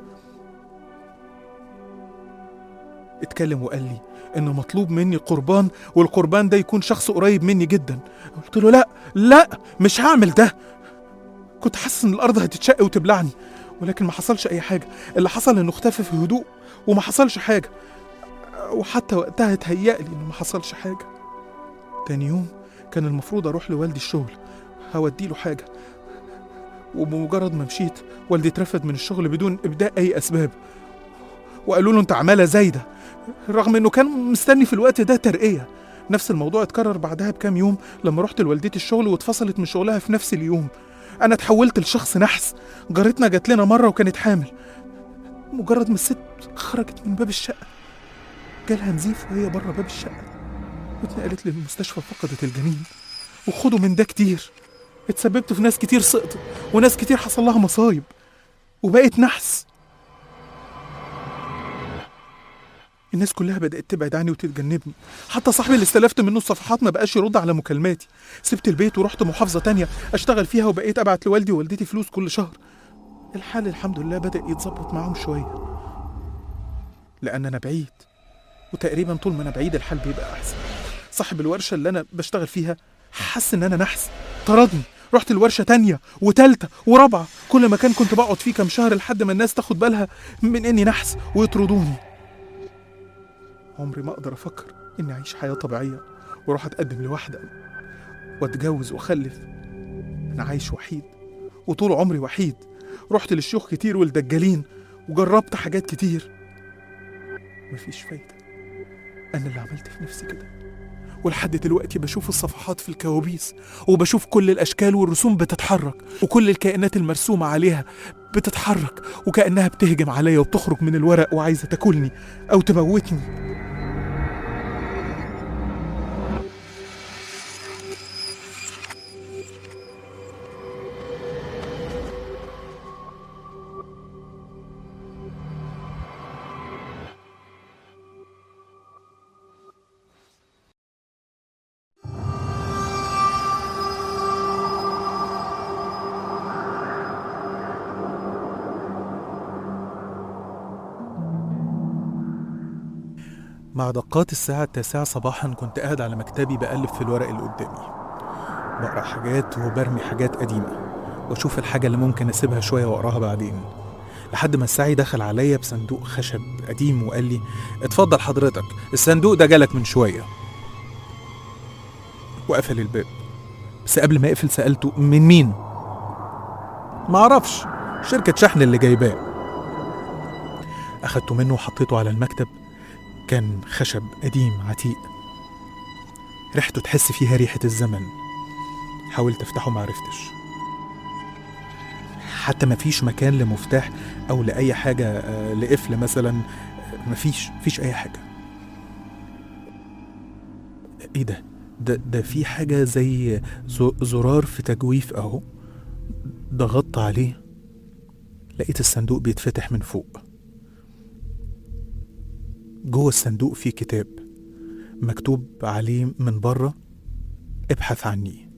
اتكلم وقال لي إن مطلوب مني قربان والقربان ده يكون شخص قريب مني جدا قلت له لا لا مش هعمل ده كنت حاسس إن الأرض هتتشق وتبلعني ولكن ما حصلش أي حاجة اللي حصل إنه اختفى في هدوء وما حصلش حاجة وحتى وقتها اتهيألي إنه ما حصلش حاجة تاني يوم كان المفروض أروح لوالدي الشغل هوديله حاجة وبمجرد ما مشيت والدي اترفد من الشغل بدون إبداء أي أسباب وقالوا له أنت عمالة زايدة رغم إنه كان مستني في الوقت ده ترقية نفس الموضوع اتكرر بعدها بكام يوم لما رحت لوالدتي الشغل واتفصلت من شغلها في نفس اليوم أنا اتحولت لشخص نحس جارتنا جات لنا مرة وكانت حامل مجرد ما الست خرجت من باب الشقة جالها نزيف وهي بره باب الشقة واتنقلت للمستشفى فقدت الجنين وخدوا من ده كتير اتسببت في ناس كتير سقطت وناس كتير حصل لها مصايب وبقت نحس الناس كلها بدأت تبعد عني وتتجنبني حتى صاحبي اللي استلفت منه الصفحات ما بقاش يرد على مكالماتي سبت البيت ورحت محافظة تانية أشتغل فيها وبقيت أبعت لوالدي ووالدتي فلوس كل شهر الحال الحمد لله بدأ يتظبط معاهم شوية لأن أنا بعيد وتقريبا طول ما أنا بعيد الحال بيبقى أحسن صاحب الورشة اللي أنا بشتغل فيها حس إن أنا نحس طردني رحت الورشة تانية وتالتة ورابعة كل مكان كنت بقعد فيه كام شهر لحد ما الناس تاخد بالها من إني نحس ويطردوني عمري ما أقدر أفكر إني أعيش حياة طبيعية وأروح أتقدم لواحدة وأتجوز وأخلف أنا عايش وحيد وطول عمري وحيد رحت للشيوخ كتير والدجالين وجربت حاجات كتير مفيش فايدة أنا اللي عملت في نفسي كده ولحد دلوقتي بشوف الصفحات في الكوابيس وبشوف كل الأشكال والرسوم بتتحرك وكل الكائنات المرسومة عليها بتتحرك وكأنها بتهجم عليا وبتخرج من الورق وعايزة تاكلني أو تموتني مع دقات الساعة التاسعة صباحا كنت قاعد على مكتبي بقلب في الورق اللي قدامي بقرا حاجات وبرمي حاجات قديمة واشوف الحاجة اللي ممكن اسيبها شوية واقراها بعدين لحد ما السعي دخل عليا بصندوق خشب قديم وقال لي اتفضل حضرتك الصندوق ده جالك من شوية وقفل الباب بس قبل ما يقفل سألته من مين معرفش شركة شحن اللي جايباه أخدته منه وحطيته على المكتب كان خشب قديم عتيق ريحته تحس فيها ريحة الزمن حاولت افتحه معرفتش حتى مفيش مكان لمفتاح او لاي حاجة آه، لقفل مثلا آه، مفيش مفيش اي حاجة ايه ده ده ده في حاجة زي زو- زرار في تجويف اهو ضغطت عليه لقيت الصندوق بيتفتح من فوق جوه الصندوق في كتاب مكتوب عليه من بره ابحث عني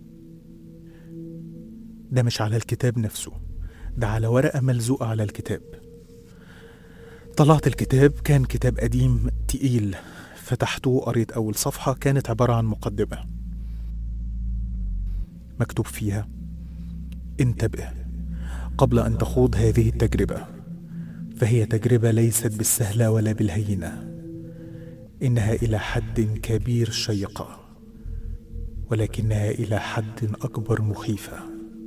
ده مش على الكتاب نفسه ده على ورقة ملزوقة على الكتاب طلعت الكتاب كان كتاب قديم تقيل فتحته قريت أول صفحة كانت عبارة عن مقدمة مكتوب فيها انتبه قبل أن تخوض هذه التجربة فهي تجربة ليست بالسهلة ولا بالهينة إنها إلى حد كبير شيقة ولكنها إلى حد أكبر مخيفة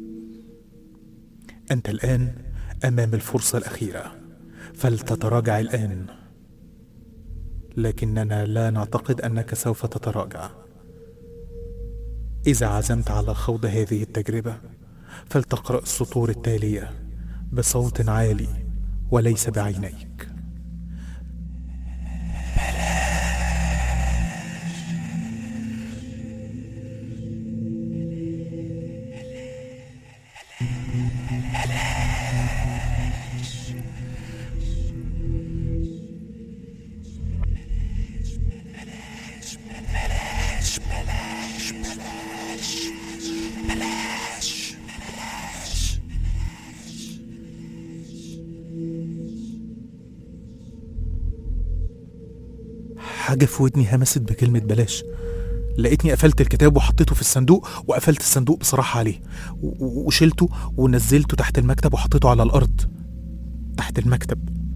أنت الآن أمام الفرصة الأخيرة فلتتراجع الآن لكننا لا نعتقد أنك سوف تتراجع إذا عزمت على خوض هذه التجربة فلتقرأ السطور التالية بصوت عالي وليس بعينيك حاجة في ودني همست بكلمة بلاش لقيتني قفلت الكتاب وحطيته في الصندوق وقفلت الصندوق بصراحة عليه و- و- وشلته ونزلته تحت المكتب وحطيته على الأرض تحت المكتب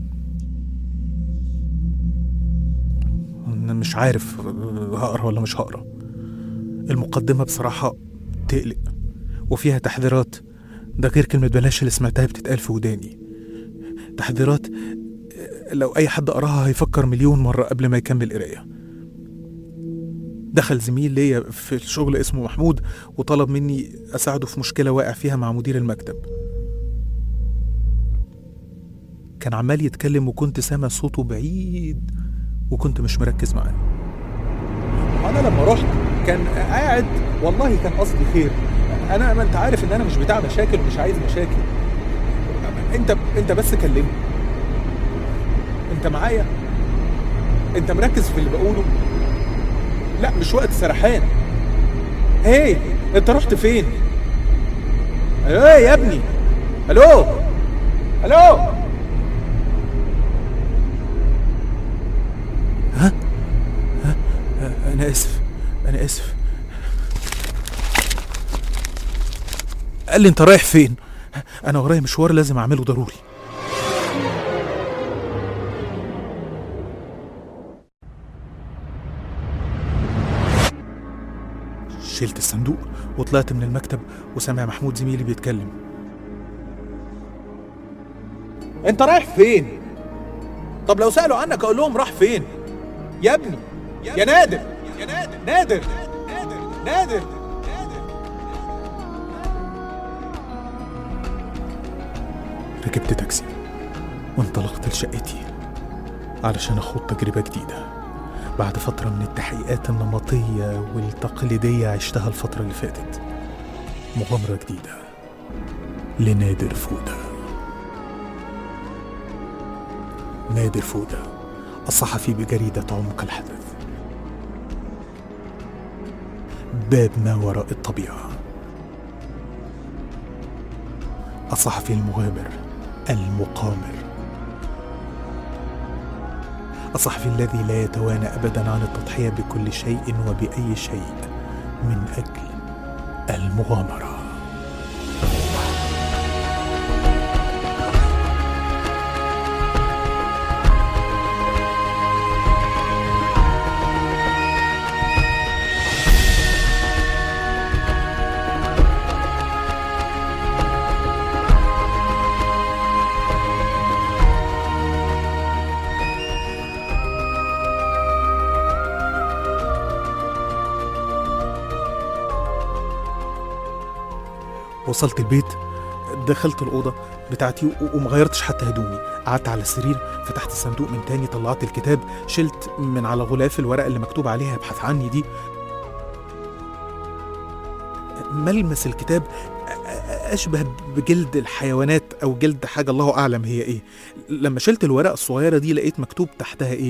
أنا مش عارف آه، هقرا ولا مش هقرا المقدمة بصراحة تقلق وفيها تحذيرات ده غير كلمة بلاش اللي سمعتها بتتقال في وداني تحذيرات آه، لو أي حد قراها هيفكر مليون مرة قبل ما يكمل قراية دخل زميل ليا في الشغل اسمه محمود وطلب مني أساعده في مشكلة واقع فيها مع مدير المكتب كان عمال يتكلم وكنت سامع صوته بعيد وكنت مش مركز معاه انا لما رحت كان قاعد والله كان قصدي خير انا ما انت عارف ان انا مش بتاع مشاكل ومش عايز مشاكل انت انت بس كلمني انت معايا انت مركز في اللي بقوله لا مش وقت سرحان هي انت رحت فين ايه يا ابني الو الو ها ها انا اسف انا اسف قال لي انت رايح فين انا ورايا مشوار لازم اعمله ضروري شلت الصندوق وطلعت من المكتب وسامع محمود زميلي بيتكلم انت رايح فين طب لو سالوا عنك اقول لهم راح فين يا ابني يا نادر يا نادر نادر نادر نادر ركبت تاكسي وانطلقت لشقتي علشان اخوض تجربة جديدة بعد فترة من التحقيقات النمطية والتقليدية عشتها الفترة اللي فاتت مغامرة جديدة لنادر فودة نادر فودة الصحفي بجريدة عمق الحدث باب ما وراء الطبيعة الصحفي المغامر المقامر الصحفي الذي لا يتوانى أبدا عن التضحية بكل شيء وبأي شيء من أجل المغامرة وصلت البيت دخلت الأوضة بتاعتي و- وما غيرتش حتى هدومي قعدت على السرير فتحت الصندوق من تاني طلعت الكتاب شلت من على غلاف الورق اللي مكتوب عليها ابحث عني دي ملمس الكتاب أ- أ- أشبه بجلد الحيوانات أو جلد حاجة الله أعلم هي إيه لما شلت الورقة الصغيرة دي لقيت مكتوب تحتها إيه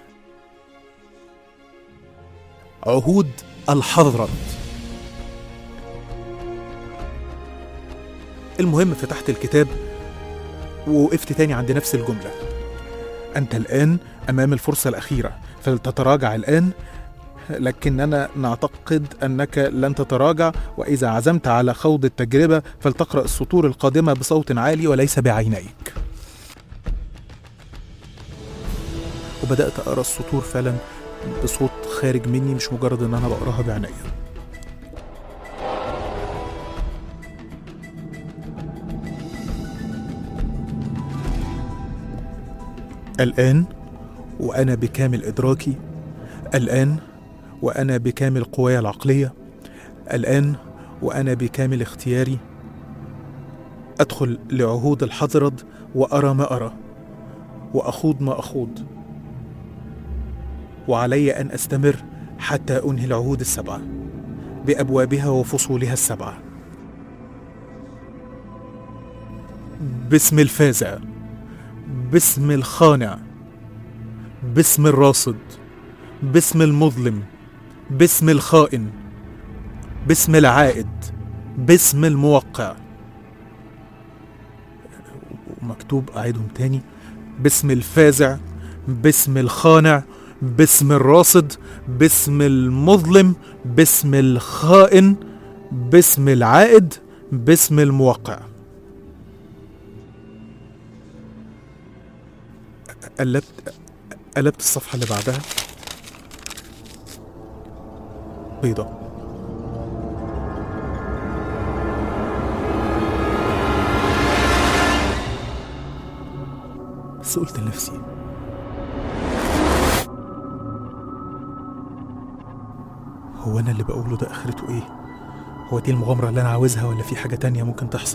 عهود الحضرة المهم فتحت الكتاب ووقفت تاني عند نفس الجملة أنت الآن أمام الفرصة الأخيرة فلتتراجع الآن لكننا نعتقد أنك لن تتراجع وإذا عزمت على خوض التجربة فلتقرأ السطور القادمة بصوت عالي وليس بعينيك وبدأت أقرأ السطور فعلا بصوت خارج مني مش مجرد أن أنا بقراها بعينيا الآن وأنا بكامل إدراكي الآن وأنا بكامل قواي العقلية الآن وأنا بكامل اختياري أدخل لعهود الحضرد وأرى ما أرى وأخوض ما أخوض وعلي أن أستمر حتى أنهي العهود السبعة بأبوابها وفصولها السبعة باسم الفازع باسم الخانع باسم الراصد باسم المظلم باسم الخائن باسم العائد باسم الموقع مكتوب أعيدهم تاني باسم الفازع باسم الخانع باسم الراصد باسم المظلم باسم الخائن باسم العائد باسم الموقع قلبت قلبت الصفحة اللي بعدها بيضة بس قلت لنفسي هو أنا اللي بقوله ده آخرته إيه؟ هو دي المغامرة اللي أنا عاوزها ولا في حاجة تانية ممكن تحصل؟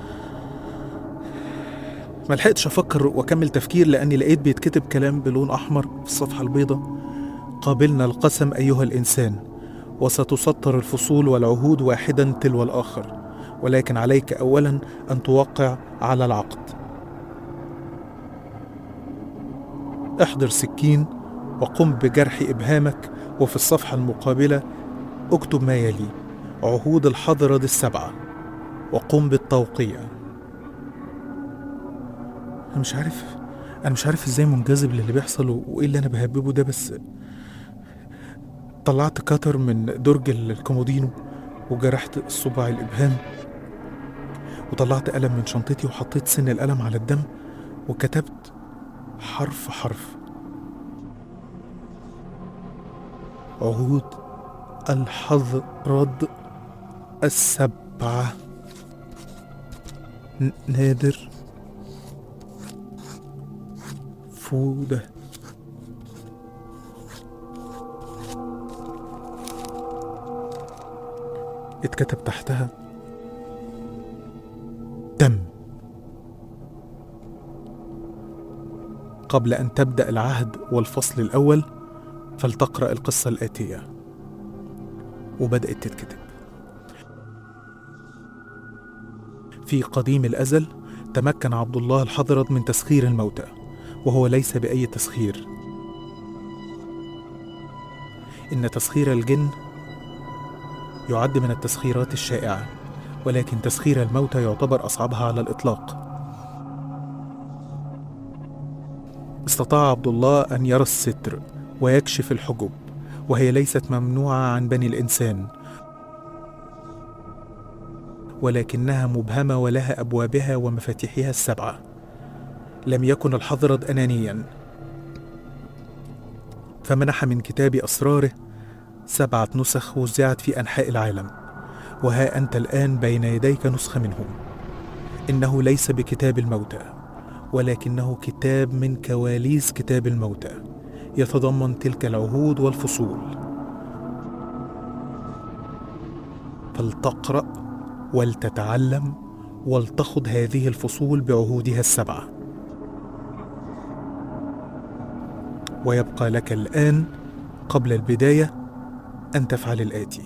ما لحقتش افكر واكمل تفكير لاني لقيت بيتكتب كلام بلون احمر في الصفحه البيضاء قابلنا القسم ايها الانسان وستسطر الفصول والعهود واحدا تلو الاخر ولكن عليك اولا ان توقع على العقد احضر سكين وقم بجرح ابهامك وفي الصفحه المقابله اكتب ما يلي عهود الحضرة السبعه وقم بالتوقيع انا مش عارف انا مش عارف ازاي منجذب للي بيحصل و- وايه اللي انا بهببه ده بس طلعت كتر من درج ال- الكومودينو وجرحت الصباع الابهام وطلعت قلم من شنطتي وحطيت سن القلم على الدم وكتبت حرف حرف عهود الحضرد السبعة ن- نادر فودة اتكتب تحتها دم قبل أن تبدأ العهد والفصل الأول فلتقرأ القصة الآتية وبدأت تتكتب في قديم الأزل تمكن عبد الله الحضرد من تسخير الموتى وهو ليس بأي تسخير إن تسخير الجن يعد من التسخيرات الشائعة ولكن تسخير الموتى يعتبر أصعبها على الإطلاق استطاع عبد الله أن يرى الستر ويكشف الحجب وهي ليست ممنوعة عن بني الإنسان ولكنها مبهمة ولها أبوابها ومفاتيحها السبعة لم يكن الحضرد أنانيا فمنح من كتاب أسراره سبعة نسخ وزعت في أنحاء العالم وها أنت الآن بين يديك نسخة منهم إنه ليس بكتاب الموتى ولكنه كتاب من كواليس كتاب الموتى يتضمن تلك العهود والفصول فلتقرأ ولتتعلم ولتخض هذه الفصول بعهودها السبعة ويبقى لك الآن قبل البداية أن تفعل الآتي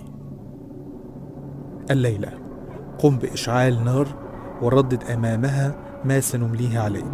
الليلة قم بإشعال نار وردد أمامها ما سنمليه عليك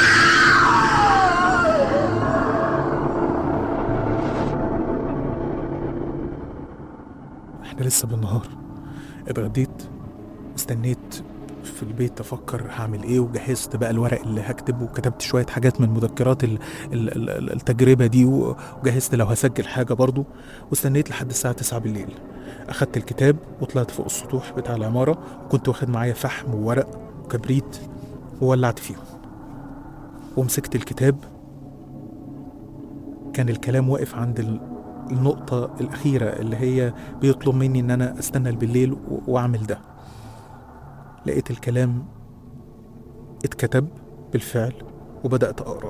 احنا لسه بالنهار اتغديت استنيت في البيت افكر هعمل ايه وجهزت بقى الورق اللي هكتبه وكتبت شويه حاجات من مذكرات ال- ال- ال- التجربه دي وجهزت لو هسجل حاجه برضو واستنيت لحد الساعه 9 بالليل اخدت الكتاب وطلعت فوق السطوح بتاع العماره وكنت واخد معايا فحم وورق وكبريت وولعت فيهم ومسكت الكتاب كان الكلام واقف عند ال- النقطة الأخيرة اللي هي بيطلب مني إن أنا أستنى بالليل و- وأعمل ده لقيت الكلام اتكتب بالفعل وبدأت أقرأ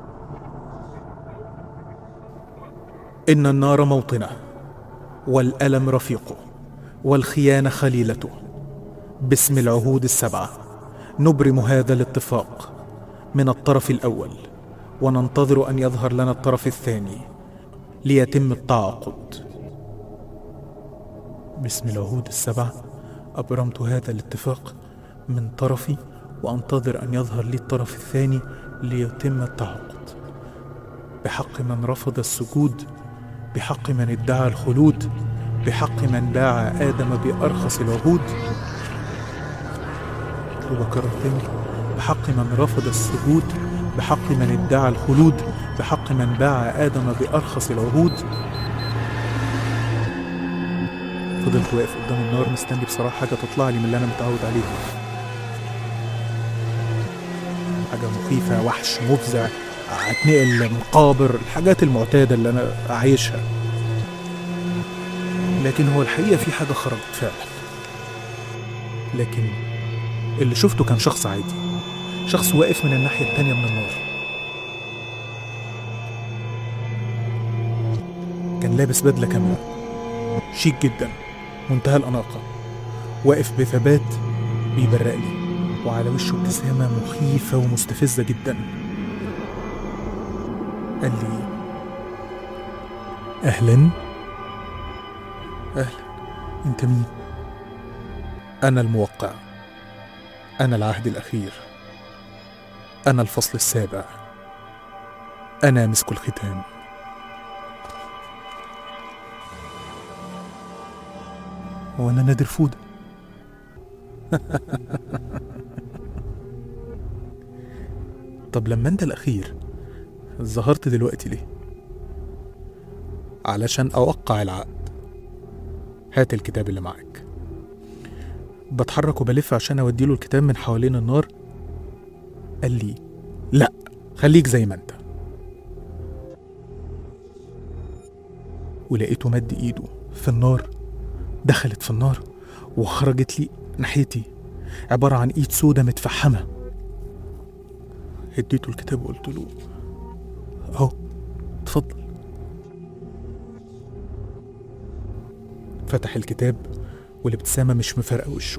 إن النار موطنه والألم رفيقه والخيانة خليلته باسم العهود السبعة نبرم هذا الاتفاق من الطرف الأول وننتظر أن يظهر لنا الطرف الثاني ليتم التعاقد باسم العهود السبعة أبرمت هذا الاتفاق من طرفي وأنتظر أن يظهر لي الطرف الثاني ليتم التعاقد بحق من رفض السجود بحق من ادعى الخلود بحق من باع آدم بأرخص العهود وبكرر تاني بحق من رفض السجود بحق من ادعى الخلود بحق من باع آدم بأرخص العهود فضلت واقف قدام النار مستني بصراحة حاجة تطلع لي من اللي أنا متعود عليه حاجة مخيفة وحش مفزع هتنقل مقابر الحاجات المعتادة اللي أنا عايشها لكن هو الحقيقة في حاجة خرجت فعلا لكن اللي شفته كان شخص عادي شخص واقف من الناحية التانية من النار كان لابس بدلة كاملة شيك جدا منتهى الأناقة واقف بثبات بيبرق لي وعلى وشه ابتسامة مخيفة ومستفزة جدا قال لي أهلا أهلا أنت مين؟ أنا الموقع أنا العهد الأخير أنا الفصل السابع أنا مسك الختام وأنا نادر فودة طب لما أنت الأخير ظهرت دلوقتي ليه؟ علشان أوقع العقد هات الكتاب اللي معاك بتحرك وبلف عشان أوديله الكتاب من حوالين النار قال لي لا خليك زي ما انت ولقيته مد ايده في النار دخلت في النار وخرجت لي ناحيتي عبارة عن ايد سودة متفحمة اديته الكتاب وقلت له اهو اتفضل فتح الكتاب والابتسامة مش مفارقة وشه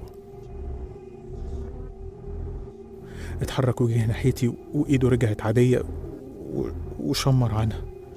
اتحرك وجه ناحيتي وايده رجعت عادية و- وشمر عنها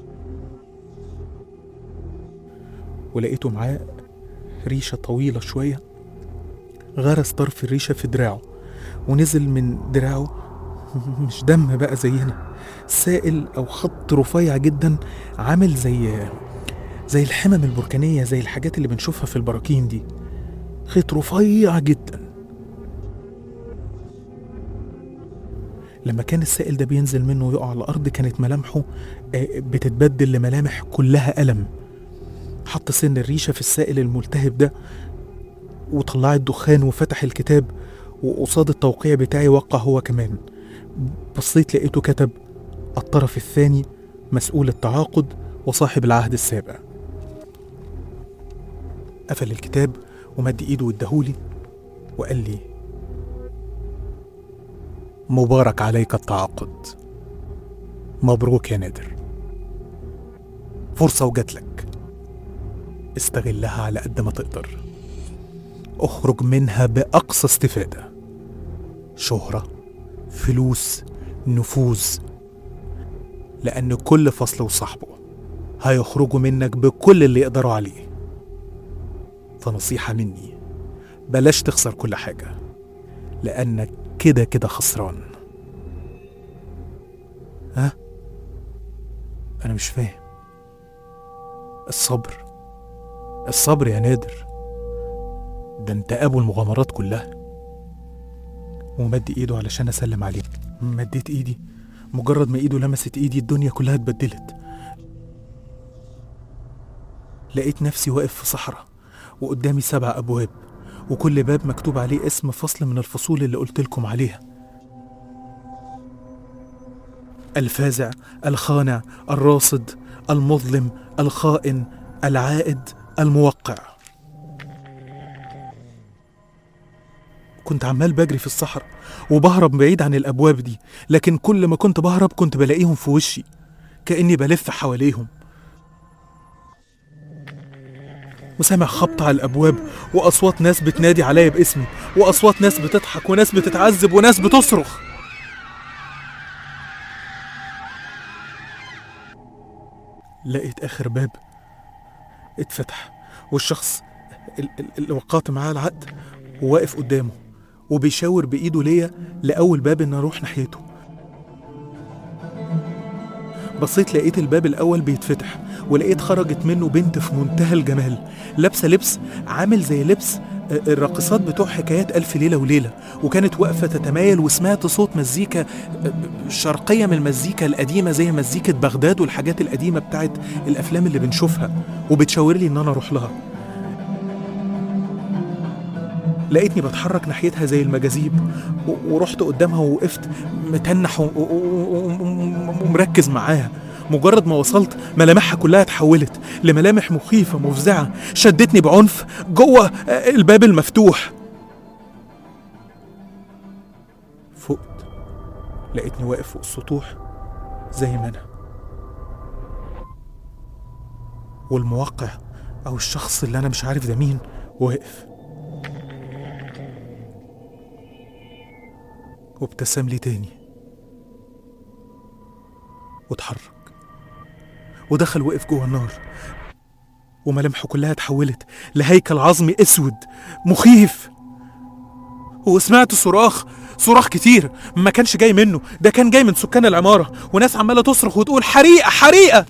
ولقيته معاه ريشة طويلة شوية غرس طرف الريشة في دراعه ونزل من دراعه مش دم بقى زينا سائل أو خط رفيع جدا عامل زي زي الحمم البركانية زي الحاجات اللي بنشوفها في البراكين دي خيط رفيع جدا لما كان السائل ده بينزل منه ويقع على الأرض كانت ملامحه آه، بتتبدل لملامح كلها ألم حط سن الريشة في السائل الملتهب ده وطلعت دخان وفتح الكتاب وقصاد التوقيع بتاعي وقع هو كمان بصيت لقيته كتب الطرف الثاني مسؤول التعاقد وصاحب العهد السابع قفل الكتاب ومد ايده واداهولي وقال لي مبارك عليك التعاقد مبروك يا نادر فرصة وجات لك استغلها على قد ما تقدر اخرج منها بأقصى استفادة شهرة فلوس نفوذ لأن كل فصل وصاحبه هيخرجوا منك بكل اللي يقدروا عليه فنصيحة مني بلاش تخسر كل حاجة لأنك كده كده خسران ها؟ أنا مش فاهم الصبر الصبر يا نادر ده انت أبو المغامرات كلها ومد ايده علشان اسلم عليه مديت ايدي مجرد ما ايده لمست ايدي الدنيا كلها اتبدلت لقيت نفسي واقف في صحراء وقدامي سبع ابواب وكل باب مكتوب عليه اسم فصل من الفصول اللي قلت لكم عليها الفازع الخانع الراصد المظلم الخائن العائد الموقع كنت عمال بجري في الصحراء وبهرب بعيد عن الابواب دي لكن كل ما كنت بهرب كنت بلاقيهم في وشي كاني بلف حواليهم وسامع خبط على الابواب واصوات ناس بتنادي عليا باسمي واصوات ناس بتضحك وناس بتتعذب وناس بتصرخ لقيت اخر باب اتفتح والشخص ال- ال- اللي وقعت معاه العقد وواقف قدامه وبيشاور بايده ليا لاول باب ان اروح ناحيته بصيت لقيت الباب الاول بيتفتح ولقيت خرجت منه بنت في منتهى الجمال لابسه لبس عامل زي لبس آه، الراقصات بتوع حكايات ألف ليلة وليلة وكانت واقفة تتمايل وسمعت صوت مزيكا آه، شرقية من المزيكا القديمة زي مزيكة بغداد والحاجات القديمة بتاعت الأفلام اللي بنشوفها وبتشاور لي إن أنا أروح لها لقيتني بتحرك ناحيتها زي المجاذيب و- ورحت قدامها ووقفت متنح و- و- و- و- ومركز معاها مجرد ما وصلت ملامحها كلها اتحولت لملامح مخيفة مفزعة شدتني بعنف جوه آه، الباب المفتوح فقت لقيتني واقف فوق السطوح زي ما انا والموقع او الشخص اللي انا مش عارف ده مين واقف وابتسم لي تاني واتحرك ودخل وقف جوه النار وملامحه كلها اتحولت لهيكل عظمي اسود مخيف وسمعت صراخ صراخ كتير ما كانش جاي منه ده كان جاي من سكان العمارة وناس عمالة تصرخ وتقول حريقة حريقة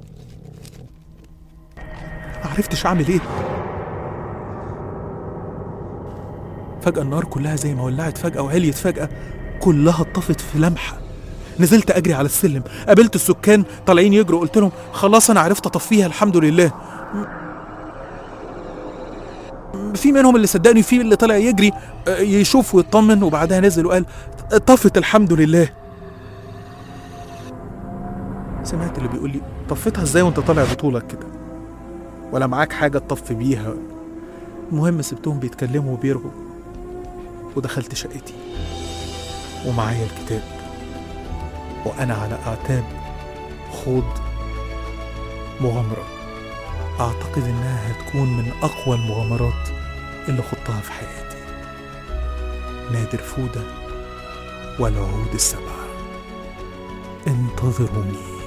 معرفتش اعمل ايه فجأة النار كلها زي ما ولعت فجأة وعليت فجأة كلها اتطفت في لمحة نزلت أجري على السلم قابلت السكان طالعين يجروا قلت لهم خلاص أنا عرفت أطفيها الحمد لله م- في منهم اللي صدقني في اللي طلع يجري آه، يشوف ويطمن وبعدها نزل وقال طفت الحمد لله سمعت اللي بيقول لي طفتها ازاي وانت طالع بطولك كده ولا معاك حاجة تطفي بيها المهم سبتهم بيتكلموا وبيرغوا ودخلت شقتي ومعايا الكتاب وأنا على أعتاب خوض مغامرة أعتقد إنها هتكون من أقوى المغامرات اللي خضتها في حياتي نادر فودة والعهود السبعة انتظروني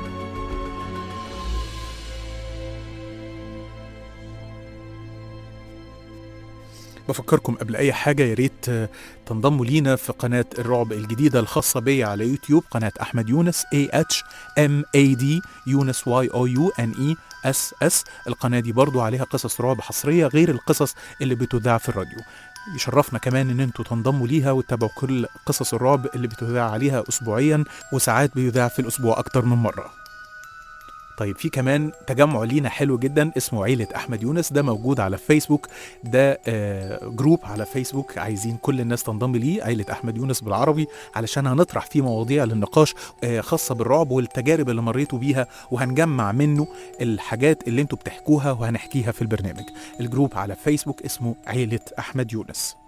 بفكركم قبل اي حاجه يا ريت آه، تنضموا لينا في قناه الرعب الجديده الخاصه بيا على يوتيوب قناه احمد يونس A H M A D يونس Y O U N E S S القناه دي برضو عليها قصص رعب حصريه غير القصص اللي بتذاع في الراديو يشرفنا كمان ان انتوا تنضموا ليها وتتابعوا كل قصص الرعب اللي بتذاع عليها اسبوعيا وساعات بيذاع في الاسبوع اكتر من مره طيب في كمان تجمع لينا حلو جدا اسمه عيلة أحمد يونس ده موجود على فيسبوك ده آه جروب على فيسبوك عايزين كل الناس تنضم ليه عيلة أحمد يونس بالعربي علشان هنطرح فيه مواضيع للنقاش آه خاصة بالرعب والتجارب اللي مريتوا بيها وهنجمع منه الحاجات اللي انتوا بتحكوها وهنحكيها في البرنامج الجروب على فيسبوك اسمه عيلة أحمد يونس